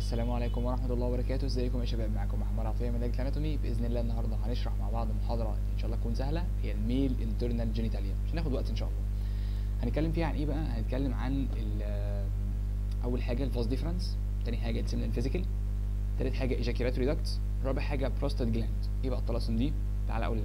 السلام عليكم ورحمة الله وبركاته ازيكم يا شباب معاكم محمد عطية من لجنة اناتومي بإذن الله النهاردة هنشرح مع بعض محاضرة إن شاء الله تكون سهلة هي الميل انترنال جينيتاليا مش هناخد وقت إن شاء الله هنتكلم فيها عن إيه بقى هنتكلم عن ال- أول حاجة الفاز ديفرنس تاني حاجة السيمنال فيزيكال تالت حاجة ايجاكيولاتوري داكت رابع حاجة بروستات جلاند إيه بقى الطلاسم دي تعالى أقول لك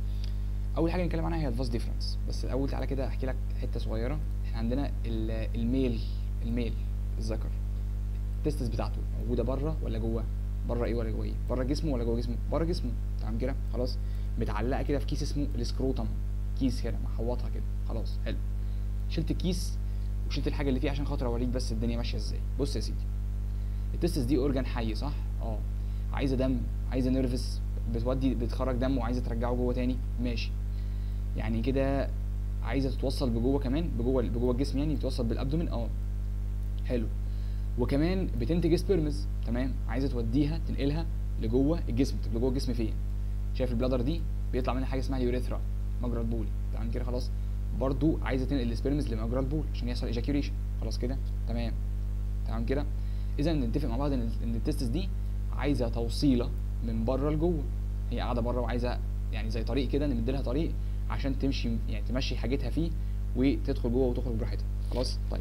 أول حاجة نتكلم عنها هي الفاز ديفرنس بس الأول تعالى كده أحكي لك حتة صغيرة إحنا عندنا ال- الميل الميل الذكر التستس بتاعته موجوده بره ولا جوه بره ايه ولا جوه ايه بره جسمه ولا جوه جسمه بره جسمه تمام كده خلاص متعلقه كده في كيس اسمه السكروتم كيس كده محوطها كده خلاص حلو شلت الكيس وشلت الحاجه اللي فيه عشان خاطر اوريك بس الدنيا ماشيه ازاي بص يا سيدي التستس دي اورجان حي صح اه عايزه دم عايزه نيرفس بتودي بتخرج دم وعايزه ترجعه جوه تاني ماشي يعني كده عايزه تتوصل بجوه كمان بجوه بجوه الجسم يعني تتوصل بالابدومين اه حلو وكمان بتنتج سبيرمز تمام عايزه توديها تنقلها لجوه الجسم طب لجوه الجسم فين شايف البلادر دي بيطلع منها حاجه اسمها اليوريثرا مجرى البول تمام كده خلاص برضو عايزه تنقل السبيرمز لمجرى البول عشان يحصل ايجاكيوليشن خلاص كده تمام تمام كده اذا نتفق مع بعض ان ان التستس دي عايزه توصيله من بره لجوه هي قاعده بره وعايزه يعني زي طريق كده نمد لها طريق عشان تمشي يعني تمشي حاجتها فيه وتدخل جوه وتخرج براحتها خلاص طيب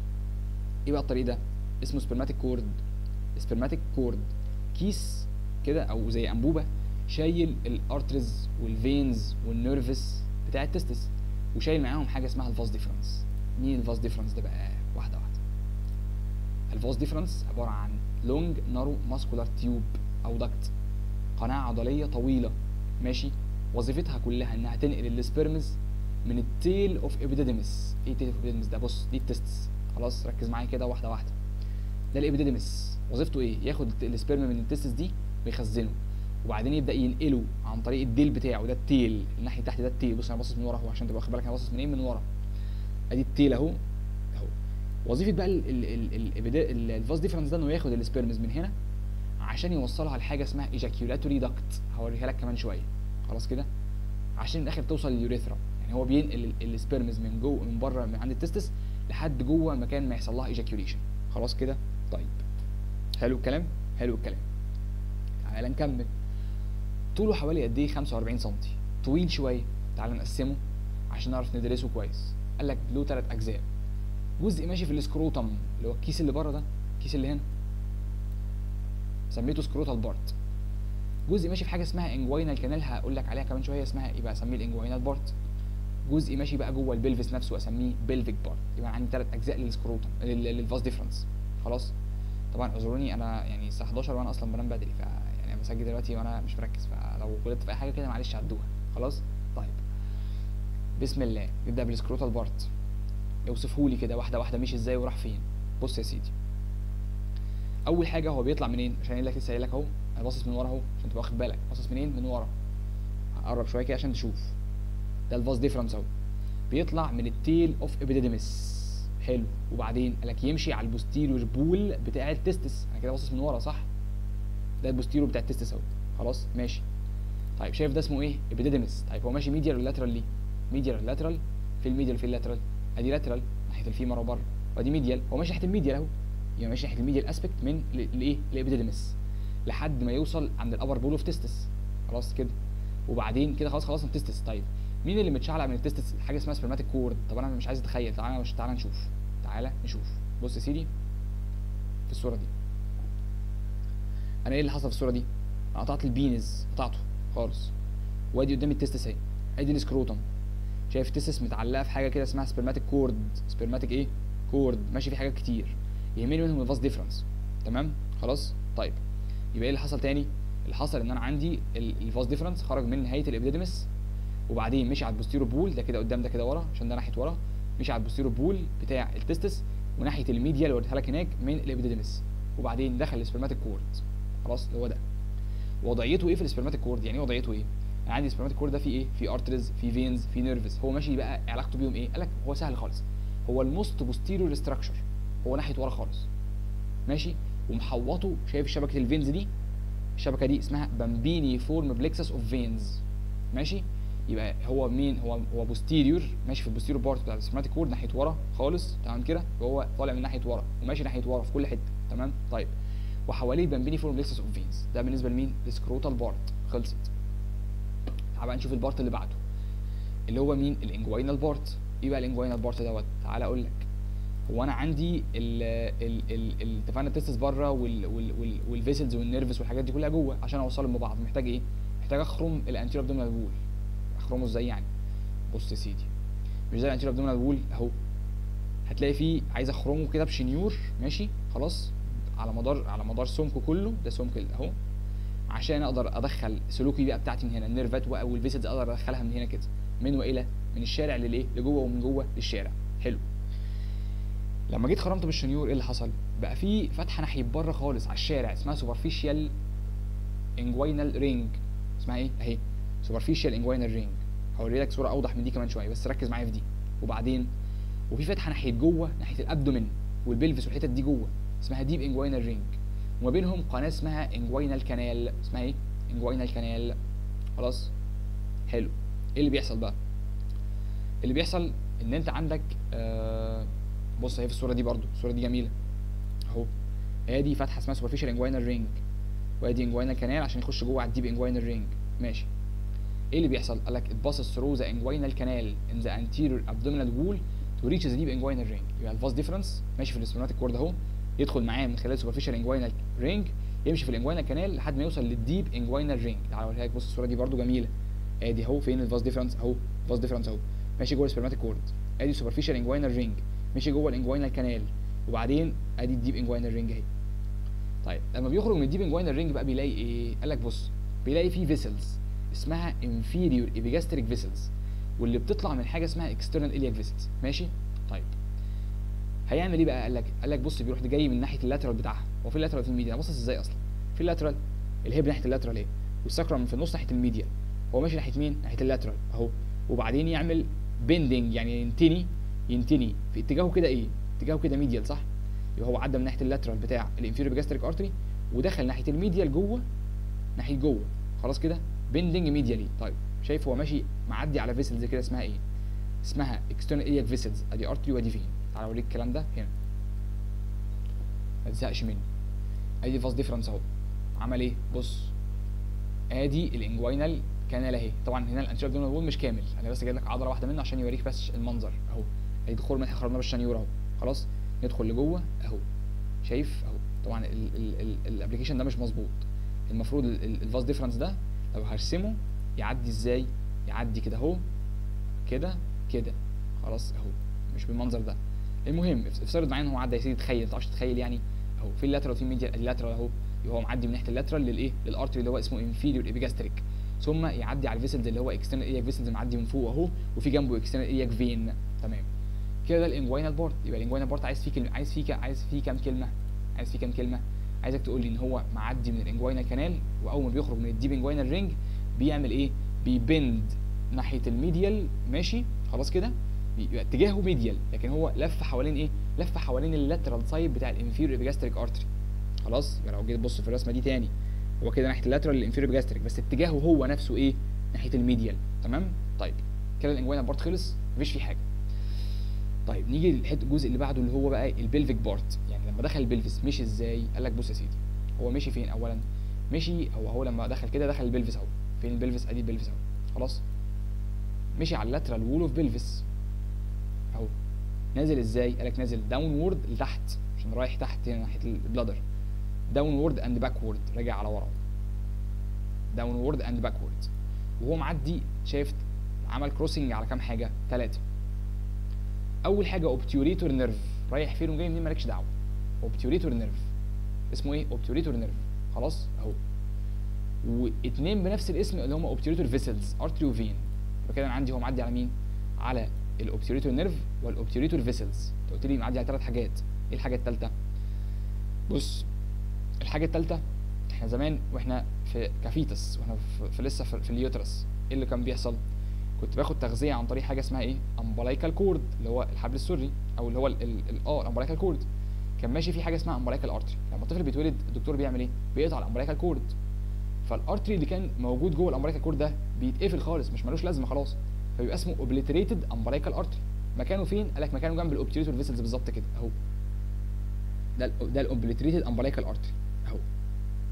ايه بقى الطريق ده اسمه سبرماتيك كورد سبرماتيك كورد كيس كده او زي انبوبه شايل الارترز والفينز والنيرفس بتاع التستس وشايل معاهم حاجه اسمها الفاز ديفرنس مين الفاز ديفرنس ده بقى واحده واحده الفاز ديفرنس عباره عن لونج نارو ماسكولار تيوب او دكت قناه عضليه طويله ماشي وظيفتها كلها انها تنقل السبرمز من التيل اوف ابيديديمس ايه تيل اوف ابيديديمس ده بص دي التستس خلاص ركز معايا كده واحده واحده ده الابيديديمس وظيفته ايه ياخد السبرم من التستس دي ويخزنه وبعدين يبدا ينقله عن طريق الديل بتاعه ده التيل الناحيه تحت ده التيل بص انا باصص من ورا اهو عشان تبقى واخد بالك انا باصص من ايه من ورا ادي التيل اهو اهو وظيفه بقى ال- ال- ال- ال- ال- الفاز ديفرنس ده انه ياخد السبرمز من هنا عشان يوصلها لحاجه اسمها ايجاكيولاتوري داكت هوريها لك كمان شويه خلاص كده عشان الاخر توصل لليوريثرا يعني هو بينقل ال- السبرمز من جوه من بره من عند التستس لحد جوه مكان ما يحصل لها ايجاكيوليشن خلاص كده طيب حلو الكلام حلو الكلام تعالى نكمل طوله حوالي قد ايه 45 سم طويل شويه تعالى نقسمه عشان نعرف ندرسه كويس قال لك له ثلاث اجزاء جزء ماشي في السكروتم اللي هو الكيس اللي بره ده الكيس اللي هنا سميته سكروتال بارت جزء ماشي في حاجه اسمها انجوينال كانال هقول لك عليها كمان شويه اسمها يبقى اسميه الانجوينال بارت جزء ماشي بقى جوه البلفس نفسه اسميه بلفيك بارت يبقى عندي ثلاث اجزاء للسكروتم لل- للفاس ديفرنس خلاص طبعا اعذروني انا يعني الساعه 11 وانا اصلا بنام بدري ف يعني انا بسجل دلوقتي وانا مش مركز فلو غلطت في اي حاجه كده معلش عدوها خلاص طيب بسم الله نبدا بالسكروتال بارت اوصفهولي كده واحده واحده مشي ازاي وراح فين بص يا سيدي اول حاجه هو بيطلع منين عشان قايل لك لسه قايل لك اهو انا باصص من ورا اهو عشان تبقى واخد بالك باصص منين من ورا هقرب شويه كده عشان تشوف ده الفاز ديفرنس اهو بيطلع من التيل اوف ابيديديمس حلو وبعدين قالك يمشي على البوستيريور بول بتاع التستس انا كده باصص من ورا صح ده البوستيريور بتاع التستس اهو خلاص ماشي طيب شايف ده اسمه ايه ابيديديمس طيب هو ماشي ميديال ولا لاترال ليه ميديال ولا لاترال في الميديال في اللاترال ادي لاترال ناحيه الفيمر وبره وادي ميديال هو ماشي ناحيه الميديال اهو يبقى ماشي ناحيه الميديال اسبكت من ل- لايه الابيديديمس لحد ما يوصل عند الابر بول اوف تستس خلاص كده وبعدين كده خلاص خلصنا التستس طيب مين اللي متشعلق من التستس حاجه اسمها سبرماتيك كورد طب انا مش عايز اتخيل تعالى مش تعالى نشوف تعالى نشوف بص يا سيدي في الصوره دي انا ايه اللي حصل في الصوره دي انا قطعت البينز قطعته خالص وادي قدامي التستس اهي ادي السكروتم شايف التستس متعلقه في حاجه كده اسمها سبرماتيك كورد سبرماتيك ايه كورد ماشي في حاجات كتير يهمني منهم الفاس ديفرنس تمام خلاص طيب يبقى ايه اللي حصل تاني اللي حصل ان انا عندي ال- الفاس ديفرنس خرج من نهايه الابيديديمس وبعدين مشي على البوستيرو بول ده كده قدام ده كده ورا عشان ده ناحيه ورا مشي على البوستيرو بول بتاع التستس وناحيه الميديا اللي وريتها لك هناك من الابيديديمس وبعدين دخل السبرماتيك كورد خلاص اللي هو ده وضعيته ايه في السبرماتيك كورد يعني ايه وضعيته ايه انا عندي السبرماتيك كورد ده فيه ايه فيه ارترز فيه فينز فيه نيرفز هو ماشي بقى علاقته بيهم ايه قال لك هو سهل خالص هو الموست بوستيريور ستراكشر هو ناحيه ورا خالص ماشي ومحوطه شايف شبكه الفينز دي الشبكه دي اسمها بامبيني فورم بلكسس اوف فينز ماشي يبقى هو مين هو هو بوستيريور ماشي في البوستيريور بارت بتاع السبرماتيك كورد ناحيه ورا خالص تمام كده وهو طالع من ناحيه ورا وماشي ناحيه ورا في كل حته تمام طيب وحواليه بامبيني فورم ليكسس اوف فينز ده بالنسبه لمين السكروتال بارت خلصت تعال بقى نشوف البارت اللي بعده اللي هو مين الانجوينال بارت ايه بقى الانجوينال بارت دوت تعال اقول لك هو انا عندي ال ال ال ال اتفقنا التستس بره وال وال وال والفيسلز والنيرفس والحاجات دي كلها جوه عشان اوصلهم ببعض محتاج ايه محتاج اخرم الانتيرو ابدومينال وول اخرمه ازاي يعني بص يا سيدي مش زي الانتيرو ابدومينال وول اهو هتلاقي فيه عايز اخرمه كده بشنيور ماشي خلاص على مدار على مدار سمكه كله ده سمك ال- اهو عشان اقدر ادخل سلوكي بقى بتاعتي من هنا النيرفات بقى والفيسلز اقدر ادخلها من هنا كده من والى من الشارع للايه لجوه ومن جوه للشارع حلو لما جيت خرمت بالشنيور ايه اللي حصل بقى في فتحه ناحيه بره خالص على الشارع اسمها سوبرفيشال انجوينال رينج اسمها ايه اهي سوبرفيشال انجوينال رينج هوري لك صوره اوضح من دي كمان شويه بس ركز معايا في دي وبعدين وفي فتحه ناحيه جوه ناحيه الابدومين والبلفس والحتت دي جوه اسمها ديب انجوينال رينج وما بينهم قناه اسمها انجوينال كانال اسمها ايه انجوينال كانال خلاص حلو ايه اللي بيحصل بقى اللي بيحصل ان انت عندك آه بص اهي في الصوره دي برضو الصوره دي جميله اهو ادي فتحه اسمها سوبرفيشال انجوينال رينج وادي انجوينال كانال عشان يخش جوه على الديب انجوينال رينج ماشي ايه اللي بيحصل قال لك it passes through the inguinal canal in the anterior abdominal wall to reach the deep inguinal ring يبقى الفاس ديفرنس ماشي في السبرماتيك كورد اهو يدخل معاه من خلال superficial inguinal ring يمشي في الانجوينال كانال لحد ما يوصل للديب انجوينال رينج تعالى اوريها لك بص الصوره دي برضو جميله ادي اهو فين الفاس ديفرنس اهو الفاس ديفرنس اهو ماشي جوه السبرماتيك كورد ادي superficial انجوينال رينج مشي جوه الانجوينال كانال وبعدين ادي الديب انجوينال رينج اهي طيب لما بيخرج من الديب انجوينال رينج بقى بيلاقي ايه قال لك بص بيلاقي فيه فيسلز اسمها inferior epigastric vessels واللي بتطلع من حاجه اسمها external iliac vessels ماشي طيب هيعمل ايه بقى قال لك قال لك بص بيروح جاي من ناحيه اللاترال بتاعها هو في اللاترال في الميديا باصص ازاي اصلا في اللاترال الهيب ناحيه اللاترال اهي والساكرم في النص ناحيه الميديا هو ماشي ناحيه مين ناحيه اللاترال اهو وبعدين يعمل بيندنج يعني ينتني ينتني في اتجاهه كده ايه اتجاهه كده ميديال صح يبقى هو عدى من ناحيه اللاترال بتاع الانفيريور بيجاستريك ارتري ودخل ناحيه الميديال جوه ناحيه جوه خلاص كده بيندنج ميديالي طيب شايف هو ماشي معدي على فيسلز كده اسمها ايه اسمها اكسترنال اياك فيسلز ادي ارتري وادي فين تعالى اوريك الكلام ده هنا ما تزهقش مني ادي فاس ديفرنس اهو عمل ايه بص ادي الانجوينال كانال اهي طبعا هنا الانتيريور ابدومينال وول مش كامل انا بس جايب لك عضله واحده منه عشان يوريك بس المنظر اهو ادي دخول من خرجنا بالشنيور اهو خلاص ندخل لجوه اهو شايف اهو طبعا الابلكيشن ده مش مظبوط المفروض الفاس ديفرنس ده لو هرسمه يعدي ازاي يعدي كده اهو كده كده خلاص اهو مش بالمنظر ده المهم افترض معايا ان هو عدى يا سيدي تخيل ما تعرفش تتخيل يعني اهو في اللاترال وفي الميديا اللاترال اهو يبقى هو معدي من ناحيه اللاترال للايه للارتري اللي هو اسمه انفيريور ايبيجاستريك ثم يعدي على الفيسلز اللي هو اكسترنال اياك فيسلز معدي من فوق اهو وفي جنبه اكسترنال اياك فين تمام كده ده الانجوينال بورت يبقى الانجوينال بورت عايز فيه كلمه عايز فيه عايز فيه كام كلمه عايز فيه كام كلمه عايزك تقول لي ان هو معدي من الانجوينال كانال واول ما بيخرج من الديب انجوينال رينج بيعمل ايه بيبند ناحيه الميديال ماشي خلاص كده يبقى اتجاهه ميديال لكن هو لف حوالين ايه لف حوالين اللاترال سايد بتاع الانفيريور ايبيجاستريك ارتري خلاص يبقى لو جيت تبص في الرسمه دي تاني هو كده ناحيه اللاترال للانفيريور ايبيجاستريك بس اتجاهه هو نفسه ايه ناحيه الميديال تمام طيب كده الانجوينال بارت خلص مفيش فيه حاجه طيب نيجي للحته الجزء اللي بعده اللي هو بقى البلفيك بارت يعني لما دخل البلفس مشي ازاي قال لك بص يا سيدي هو مشي فين اولا مشي هو هو لما دخل كده دخل البلفس اهو فين البلفس ادي البلفس اهو خلاص مشي على اللاترال وول اوف بلفس اهو نازل ازاي قال لك نازل داون وورد لتحت عشان رايح تحت هنا ناحيه البلادر داون وورد اند باكورد راجع على ورا داون وورد اند باكورد وهو معدي شايف عمل كروسنج على كام حاجه ثلاثه اول حاجه اوبتيوريتور نيرف رايح فين وجاي منين مالكش دعوه اوبتيوريتور نيرف اسمه ايه اوبتيوريتور نيرف خلاص اهو واثنين بنفس الاسم اللي هم اوبتيوريتور فيسلز ارتري وفين فكده انا عندي هو معدي على مين على الاوبتيوريتور نيرف والاوبتيوريتور فيسلز انت قلت لي معدي على ثلاث حاجات ايه الحاجه الثالثه بص الحاجه الثالثه احنا زمان واحنا في كفيتس واحنا في, في لسه في, في اليوترس ايه اللي كان بيحصل كنت باخد تغذيه عن طريق حاجه اسمها ايه امبلايكال كورد اللي هو الحبل السري او اللي هو ال- ال- ال- اه الامبلايكال كورد كان ماشي في حاجه اسمها امبلايكال ارتري لما الطفل بيتولد الدكتور بيعمل ايه بيقطع الامبلايكال كورد فالارتري اللي كان موجود جوه الامبلايكال كورد ده بيتقفل خالص مش ملوش لازمه خلاص فبيبقى اسمه اوبليتريتد امبلايكال ارتري مكانه فين قال لك مكانه جنب الاوبتيريتور فيسلز بالظبط كده اهو ده ال ده الاوبليتريتد امبلايكال ارتري اهو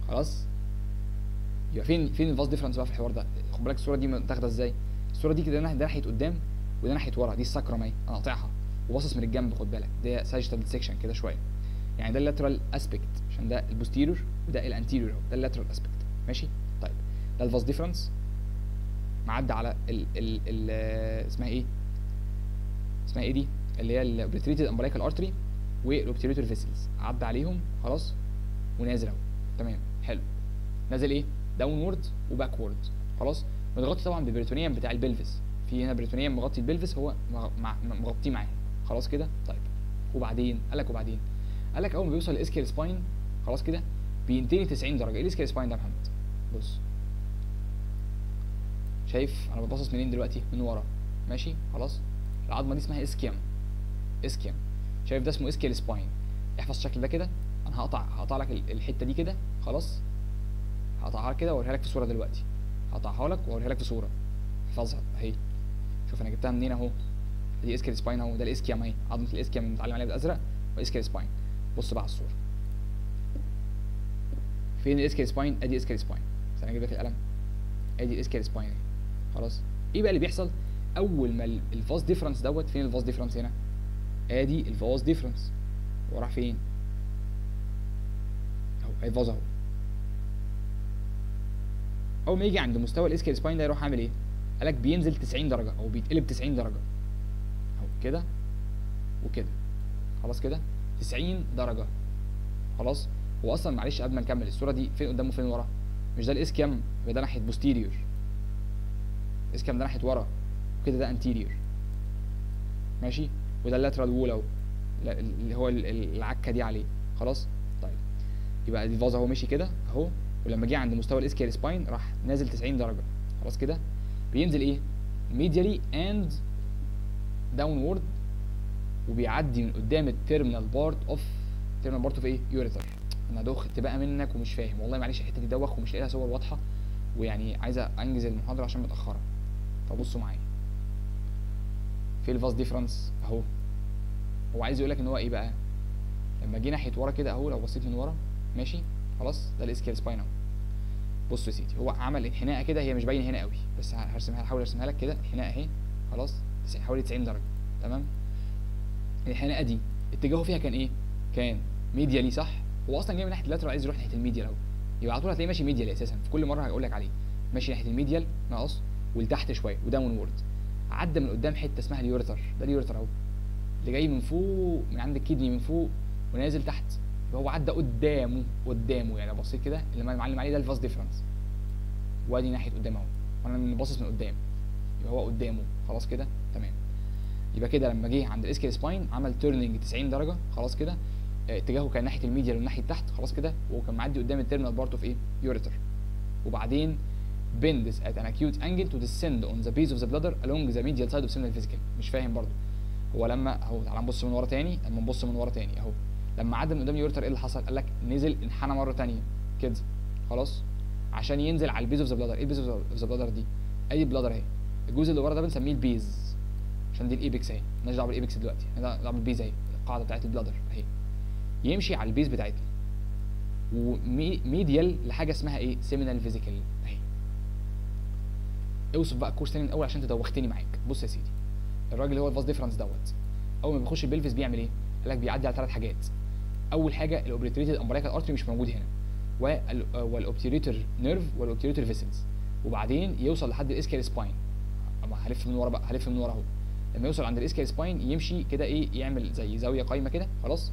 خلاص يبقى فين فين الفاز ديفرنس بقى في الحوار ده خد بالك الصوره دي متاخده ازاي الصوره دي كده ده ناحيه قدام وده ناحيه ورا دي الساكرم اهي انا قاطعها وباصص من الجنب خد بالك ده ساجيتال سيكشن كده شويه يعني ده اللاترال اسبكت عشان ده البوستيريور وده الانتيريور اهو ده اللاترال اسبكت ماشي طيب ده الفاز ديفرنس معدي على ال ال ال اسمها ايه اسمها ايه دي اللي هي الاوبريتريتد امبريكال ارتري والاوبتريتور فيسلز عدى عليهم خلاص ونازل اهو تمام حلو نازل ايه داونورد وباكورد خلاص متغطي طبعا بالبريتونيوم بتاع البلفس في هنا بريتونيوم مغطي البلفس هو مغ- مع- مغطيه معاه خلاص كده طيب وبعدين قال لك وبعدين قال لك اول ما بيوصل الاسكيل سباين خلاص كده بينتهي 90 درجه ايه الاسكيل سباين ده يا محمد بص شايف انا ببصص منين دلوقتي من ورا ماشي خلاص العظمه دي اسمها اسكيم اسكيم شايف ده اسمه اسكيل سباين احفظ الشكل ده كده انا هقطع هقطع لك ال- الحته دي كده خلاص هقطعها لك كده واوريها لك في صوره دلوقتي هقطعها لك واوريها لك في صوره احفظها اهي شوف انا جبتها منين اهو دي اسكيل سباين اهو ده الاسكيام اهي عظمه الاسكيام اللي متعلم عليها بالازرق واسكيل سباين بص بقى على الصوره فين الاسكيل سباين ادي اسكيل سباين بس انا اجيب لك القلم ادي الاسكيل سباين اهي خلاص ايه بقى اللي بيحصل اول ما ال- الفاز ديفرنس دوت فين الفاز ديفرنس هنا ادي الفاز ديفرنس وراح فين اهو ادي الفاز اهو اول ما يجي عند مستوى الاسكيل سباين ده يروح عامل ايه قالك بينزل 90 درجه او بيتقلب 90 درجه اهو كده وكده خلاص كده 90 درجه خلاص هو اصلا معلش قبل ما نكمل الصوره دي فين قدام وفين ورا مش ده الاسكيام يبقى ده ناحيه بوستيريور الاسكيام ده ناحيه ورا وكده ده انتيريور ماشي وده اللاترال وول اهو لا- اللي هو ال- ال- العكه دي عليه خلاص طيب يبقى الفاز اهو مشي كده اهو ولما جه عند مستوى الاسكيال سباين راح نازل 90 درجه خلاص كده بينزل ايه ميديالي اند داونورد وبيعدي من قدام التيرمينال بارت اوف تيرمينال بارت اوف ايه يوريتر انا دخت بقى منك ومش فاهم والله معلش الحته دي دوخ ومش لاقي لها صور واضحه ويعني عايز انجز المحاضره عشان متاخره فبصوا معايا في الفاز ديفرنس اهو هو عايز يقول لك ان هو ايه بقى لما جه ناحيه ورا كده اهو لو بصيت من ورا ماشي خلاص ده الاسكيال سباين اهو بص يا سيدي هو عمل انحناءه كده هي مش باينه هنا قوي بس هرسمها هحاول ارسمها لك كده انحناء اهي خلاص تسع- حوالي 90 درجه تمام الانحناءه دي اتجاهه فيها كان ايه كان ميديالي صح هو اصلا جاي من ناحيه اللاترال عايز يروح ناحيه الميديال اهو يبقى على طول هتلاقيه ماشي ميديال اساسا في كل مره هقول لك عليه ماشي ناحيه الميديال ناقص ولتحت شويه وداون وورد عدى من قدام حته اسمها اليوريتر ده اليوريتر اهو اللي جاي من فوق من عند الكدني من فوق ونازل تحت يبقى هو عدى قدامه قدامه يعني لو بصيت كده اللي معلم عليه ده الفاز ديفرنس وادي ناحيه قدام اهو وانا باصص من قدام يبقى هو قدامه خلاص كده تمام يبقى كده لما جه عند الاسكيل سباين عمل تيرنينج 90 درجه خلاص كده آه، اتجاهه كان ناحيه الميديال وناحيه تحت خلاص كده وكان معدي قدام التيرمينال بارت اوف ايه يوريتر وبعدين bends at an acute angle to descend on the base of the bladder along the medial side of seminal vesicle مش فاهم برضو هو لما اهو تعالى نبص من ورا تاني لما نبص من ورا تاني اهو لما عدى من قدام اليوريتر ايه اللي حصل قال لك نزل انحنى مره تانية كده خلاص عشان ينزل على البيز اوف ذا بلادر ايه البيز اوف ذا بلادر دي ادي البلادر اهي الجزء اللي ورا ده بنسميه البيز عشان دي الايبكس اهي مالناش دعوه بالايبكس دلوقتي مالناش دعوه بالبيز اهي القاعده بتاعت البلادر اهي يمشي على البيز بتاعتنا وميديال لحاجه اسمها ايه سيمينال فيزيكال اهي اوصف بقى الكورس تاني من الاول عشان انت دوختني معاك بص يا سيدي الراجل اللي هو الفاز ديفرنس دوت اول ما بيخش البلفس بيعمل ايه قال لك بيعدي على ثلاث حاجات اول حاجه الاوبريتريتد امبريكال ارتري مش موجود هنا والاوبتيريتور نيرف والاوبتيريتور فيسلز وبعدين يوصل لحد الاسكيال سباين اما هلف من ورا بقى هلف من ورا اهو لما يوصل عند الاسكيال سباين يمشي كده ايه يعمل زي زاويه قايمه كده خلاص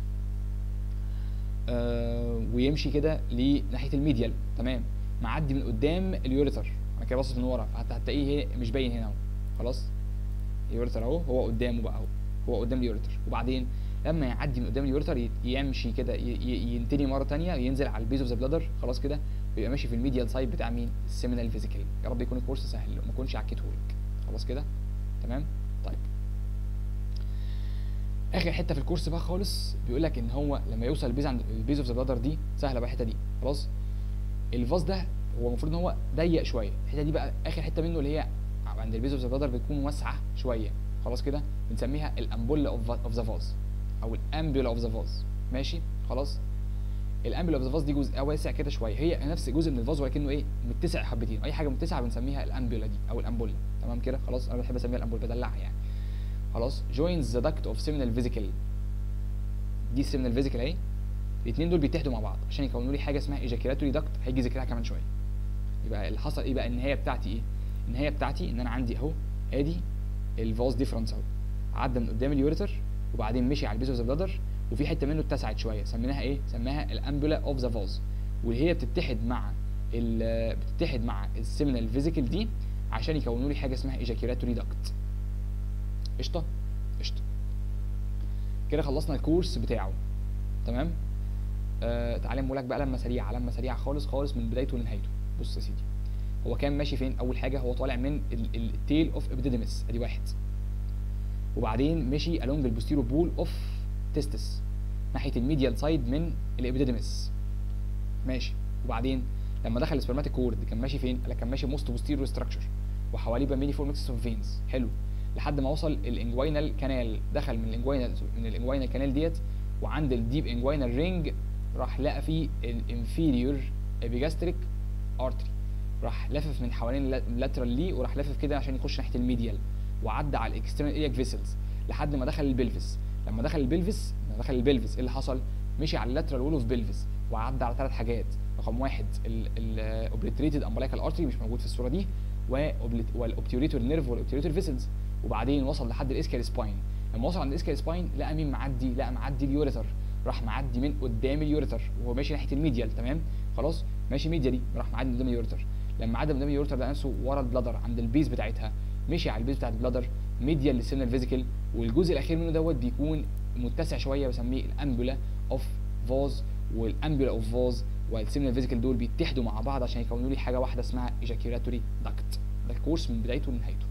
آه ويمشي كده لناحيه الميديال تمام معدي من قدام اليوريتر انا كده باصص من ورا حتى هتلاقيه هي- مش باين هنا اهو خلاص اليوريتر اهو هو قدامه بقى اهو هو قدام اليوريتر وبعدين لما يعدي من قدام اليوريتر ي- يمشي كده ي- ي- ينتني مره تانية ينزل على البيز اوف ذا بلادر خلاص كده ويبقى ماشي في الميديال سايد بتاع مين السيمينال فيزيكال يا رب يكون الكورس سهل ما اكونش عكيتهولك خلاص كده تمام طيب اخر حته في الكورس بقى خالص بيقول لك ان هو لما يوصل البيز عند البيز اوف ذا بلادر دي سهله بقى الحته دي خلاص الفاز ده هو المفروض ان هو ضيق شويه الحته دي بقى اخر حته منه اللي هي عند البيز اوف ذا بلادر بتكون واسعه شويه خلاص كده بنسميها الامبولا اوف ذا فاز او الامبيولا اوف ذا فاز ماشي خلاص الامبل اوف ذا فاز دي جزء واسع كده شويه هي نفس جزء من الفاز ولكنه ايه متسع حبتين اي حاجه متسعه بنسميها الامبولا دي او الامبولا تمام كده خلاص انا بحب اسميها الامبولا بدلعها يعني خلاص جوينز ذا داكت اوف سيمينال فيزيكال دي السيمينال فيزيكال اهي الاثنين دول بيتحدوا مع بعض عشان يكونوا لي حاجه اسمها ايجاكيلاتوري داكت هيجي ذكرها كمان شويه يبقى اللي حصل ايه بقى النهايه بتاعتي ايه النهايه بتاعتي ان انا عندي اهو ادي الفاز ديفرنس اهو عدى من قدام اليوريتر وبعدين مشي على البيس اوف ذا بلادر وفي حته منه اتسعت شويه سميناها ايه سميناها الامبولا اوف ذا فاز واللي هي بتتحد مع ال- بتتحد مع السيمينال فيزيكال دي عشان يكونوا لي حاجه اسمها ايجاكيلاتوري داكت قشطه قشطه كده خلصنا الكورس بتاعه تمام آه تعالى لك بقى لما سريعه لما سريعه خالص خالص من بدايته لنهايته بص يا سيدي هو كان ماشي فين اول حاجه هو طالع من التيل اوف ابيديديمس ادي واحد وبعدين مشي along البوستيرو بول اوف تستس ناحيه الميديال سايد من الابيديديمس ماشي وبعدين لما دخل السبرماتيك كورد كان ماشي فين؟ قال لك كان ماشي موست بوستيرو ستراكشر وحواليه بقى ميني فورمكسس اوف فينز حلو لحد ما وصل الانجوينال كانال دخل من الانجوينال من الانجوينال كانال ديت وعند الديب انجوينال رينج راح لقى فيه الانفيريور ابيجاستريك ارتري راح لافف من حوالين اللاترال ليه وراح لافف كده عشان يخش ناحيه الميديال وعدى على الاكسترنال اياك فيسلز لحد ما دخل البلفس لما دخل البلفس لما دخل البلفس ايه اللي حصل مشي على اللاترال وول اوف بلفس وعدى على ثلاث حاجات رقم واحد الاوبليتريتد امبلايكال ارتري مش موجود في الصوره دي والاوبتيوريتور نيرف والاوبتيوريتور فيسلز وبعدين وصل لحد الاسكال سباين لما وصل عند الاسكال سباين لقى مين معدي لقى معدي اليوريتر راح معدي من قدام اليوريتر وهو ماشي ناحيه الميديال تمام خلاص ماشي ميديالي راح معدي من قدام اليوريتر لما عدى من قدام اليوريتر لقى نفسه ورا البلادر عند البيز بتاعتها مشي على البيز بتاعت البلادر ميديال للسيمنال فيزيكال والجزء الاخير منه دوت بيكون متسع شويه بسميه الامبولا اوف فاز والامبولا اوف فاز والسيمنال فيزيكال دول بيتحدوا مع بعض عشان يكونوا لي حاجه واحده اسمها ايجاكيولاتوري داكت ده الكورس من بدايته لنهايته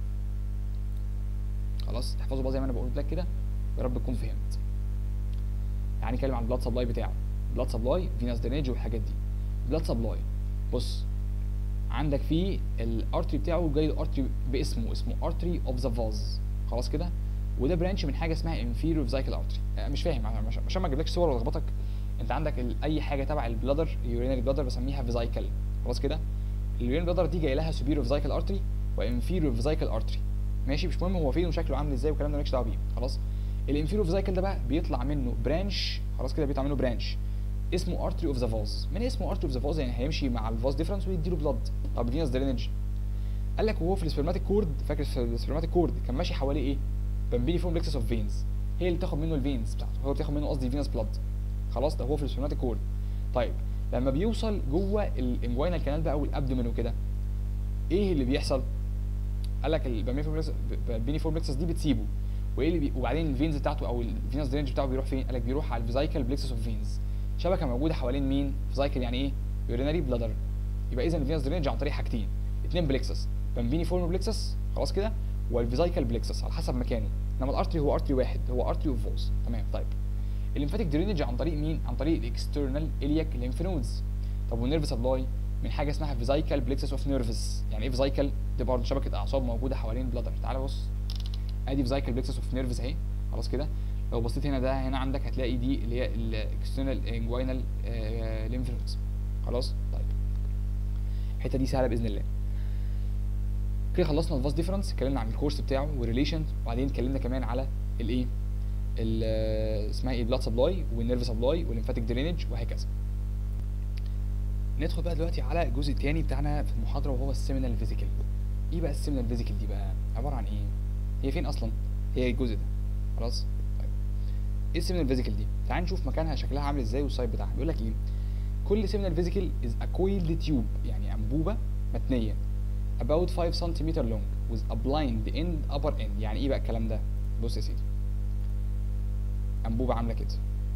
خلاص تحفظوا بقى زي ما انا بقول لك كده يا رب تكون فهمت يعني نتكلم عن البلاد سبلاي بتاعه بلاد سبلاي فيناس درينج والحاجات دي بلاد سبلاي بص عندك فيه الارتري بتاعه جاي له ارتري باسمه اسمه ارتري اوف ذا فاز خلاص كده وده برانش من حاجه اسمها انفيريور فيزايكل ارتري مش فاهم عشان ما اجيبلكش صور والخبطك انت عندك ال- اي حاجه تبع البلادر اليورينري بلادر بسميها فيزايكل خلاص كده اليورين بلادر دي جاي لها سوبيريور فيزايكل ارتري وانفيريور فيزايكل ارتري ماشي مش مهم هو فين وشكله عامل ازاي والكلام ده مالكش دعوه بيه خلاص الانفيريور فيزايكل ده بقى بيطلع منه برانش خلاص كده بيطلع منه برانش اسمه ارتري اوف ذا فاز من اسمه ارتري اوف ذا فاز يعني هيمشي مع الفاز ديفرنس ويديله بلاد طب فينس درينج قال لك وهو في السبرماتيك كورد فاكر في السبرماتيك كورد كان ماشي حواليه ايه بامبيني فورم لكسس اوف فينز هي اللي بتاخد منه الفينز بتاعته هو بتاخد منه قصدي فينس بلاد خلاص ده هو في السبرماتيك كورد طيب لما بيوصل جوه الانجوينال كانال بقى والابدومين وكده ايه اللي بيحصل قال لك البامبيني فورم لكسس دي بتسيبه وايه اللي بي... وبعدين الفينز بتاعته او الفينس درينج بتاعه بيروح فين قال لك بيروح على الفيزايكال بلكسس اوف فينز شبكه موجوده حوالين مين فيزايكل يعني ايه يورينري بلادر يبقى اذا الفينس درينج عن طريق حاجتين اثنين بلكسس بامبيني فورم بلكسس خلاص كده والفيزايكال بلكسس على حسب مكانه انما الارتري هو ارتري واحد هو ارتري اوف فوز تمام طيب الليمفاتيك درينج عن طريق مين عن طريق الاكسترنال الياك ليمف نودز طب والنيرف سبلاي من حاجه اسمها فيزايكال بلكسس اوف نيرفز يعني ايه فيزايكال دي برضه شبكه اعصاب موجوده حوالين البلادر تعال بص ادي فيزايكال بلكسس اوف نيرفز اهي خلاص كده لو بصيت هنا ده هنا عندك هتلاقي دي اللي هي الاكسترنال انجوينال ليمف نودز خلاص طيب الحته دي سهله باذن الله كده خلصنا الفاس ديفرنس اتكلمنا عن الكورس بتاعه والريليشن وبعدين اتكلمنا كمان على الايه اسمها ايه بلاد سبلاي والنيرف سبلاي والليمفاتيك درينج وهكذا ندخل بقى دلوقتي على الجزء الثاني بتاعنا في المحاضره وهو السيمينال فيزيكال ايه بقى السيمينال فيزيكال دي بقى عباره عن ايه هي فين اصلا هي الجزء ده خلاص طيب ايه السيمينال فيزيكال دي تعال نشوف مكانها شكلها عامل ازاي والسايد بتاعها بيقول لك ايه كل سيمينال فيزيكال از ا كويلد تيوب يعني انبوبه متنيه about 5 سم long with a blind end upper end يعني ايه بقى الكلام ده بص يا سيدي انبوبه عامله كده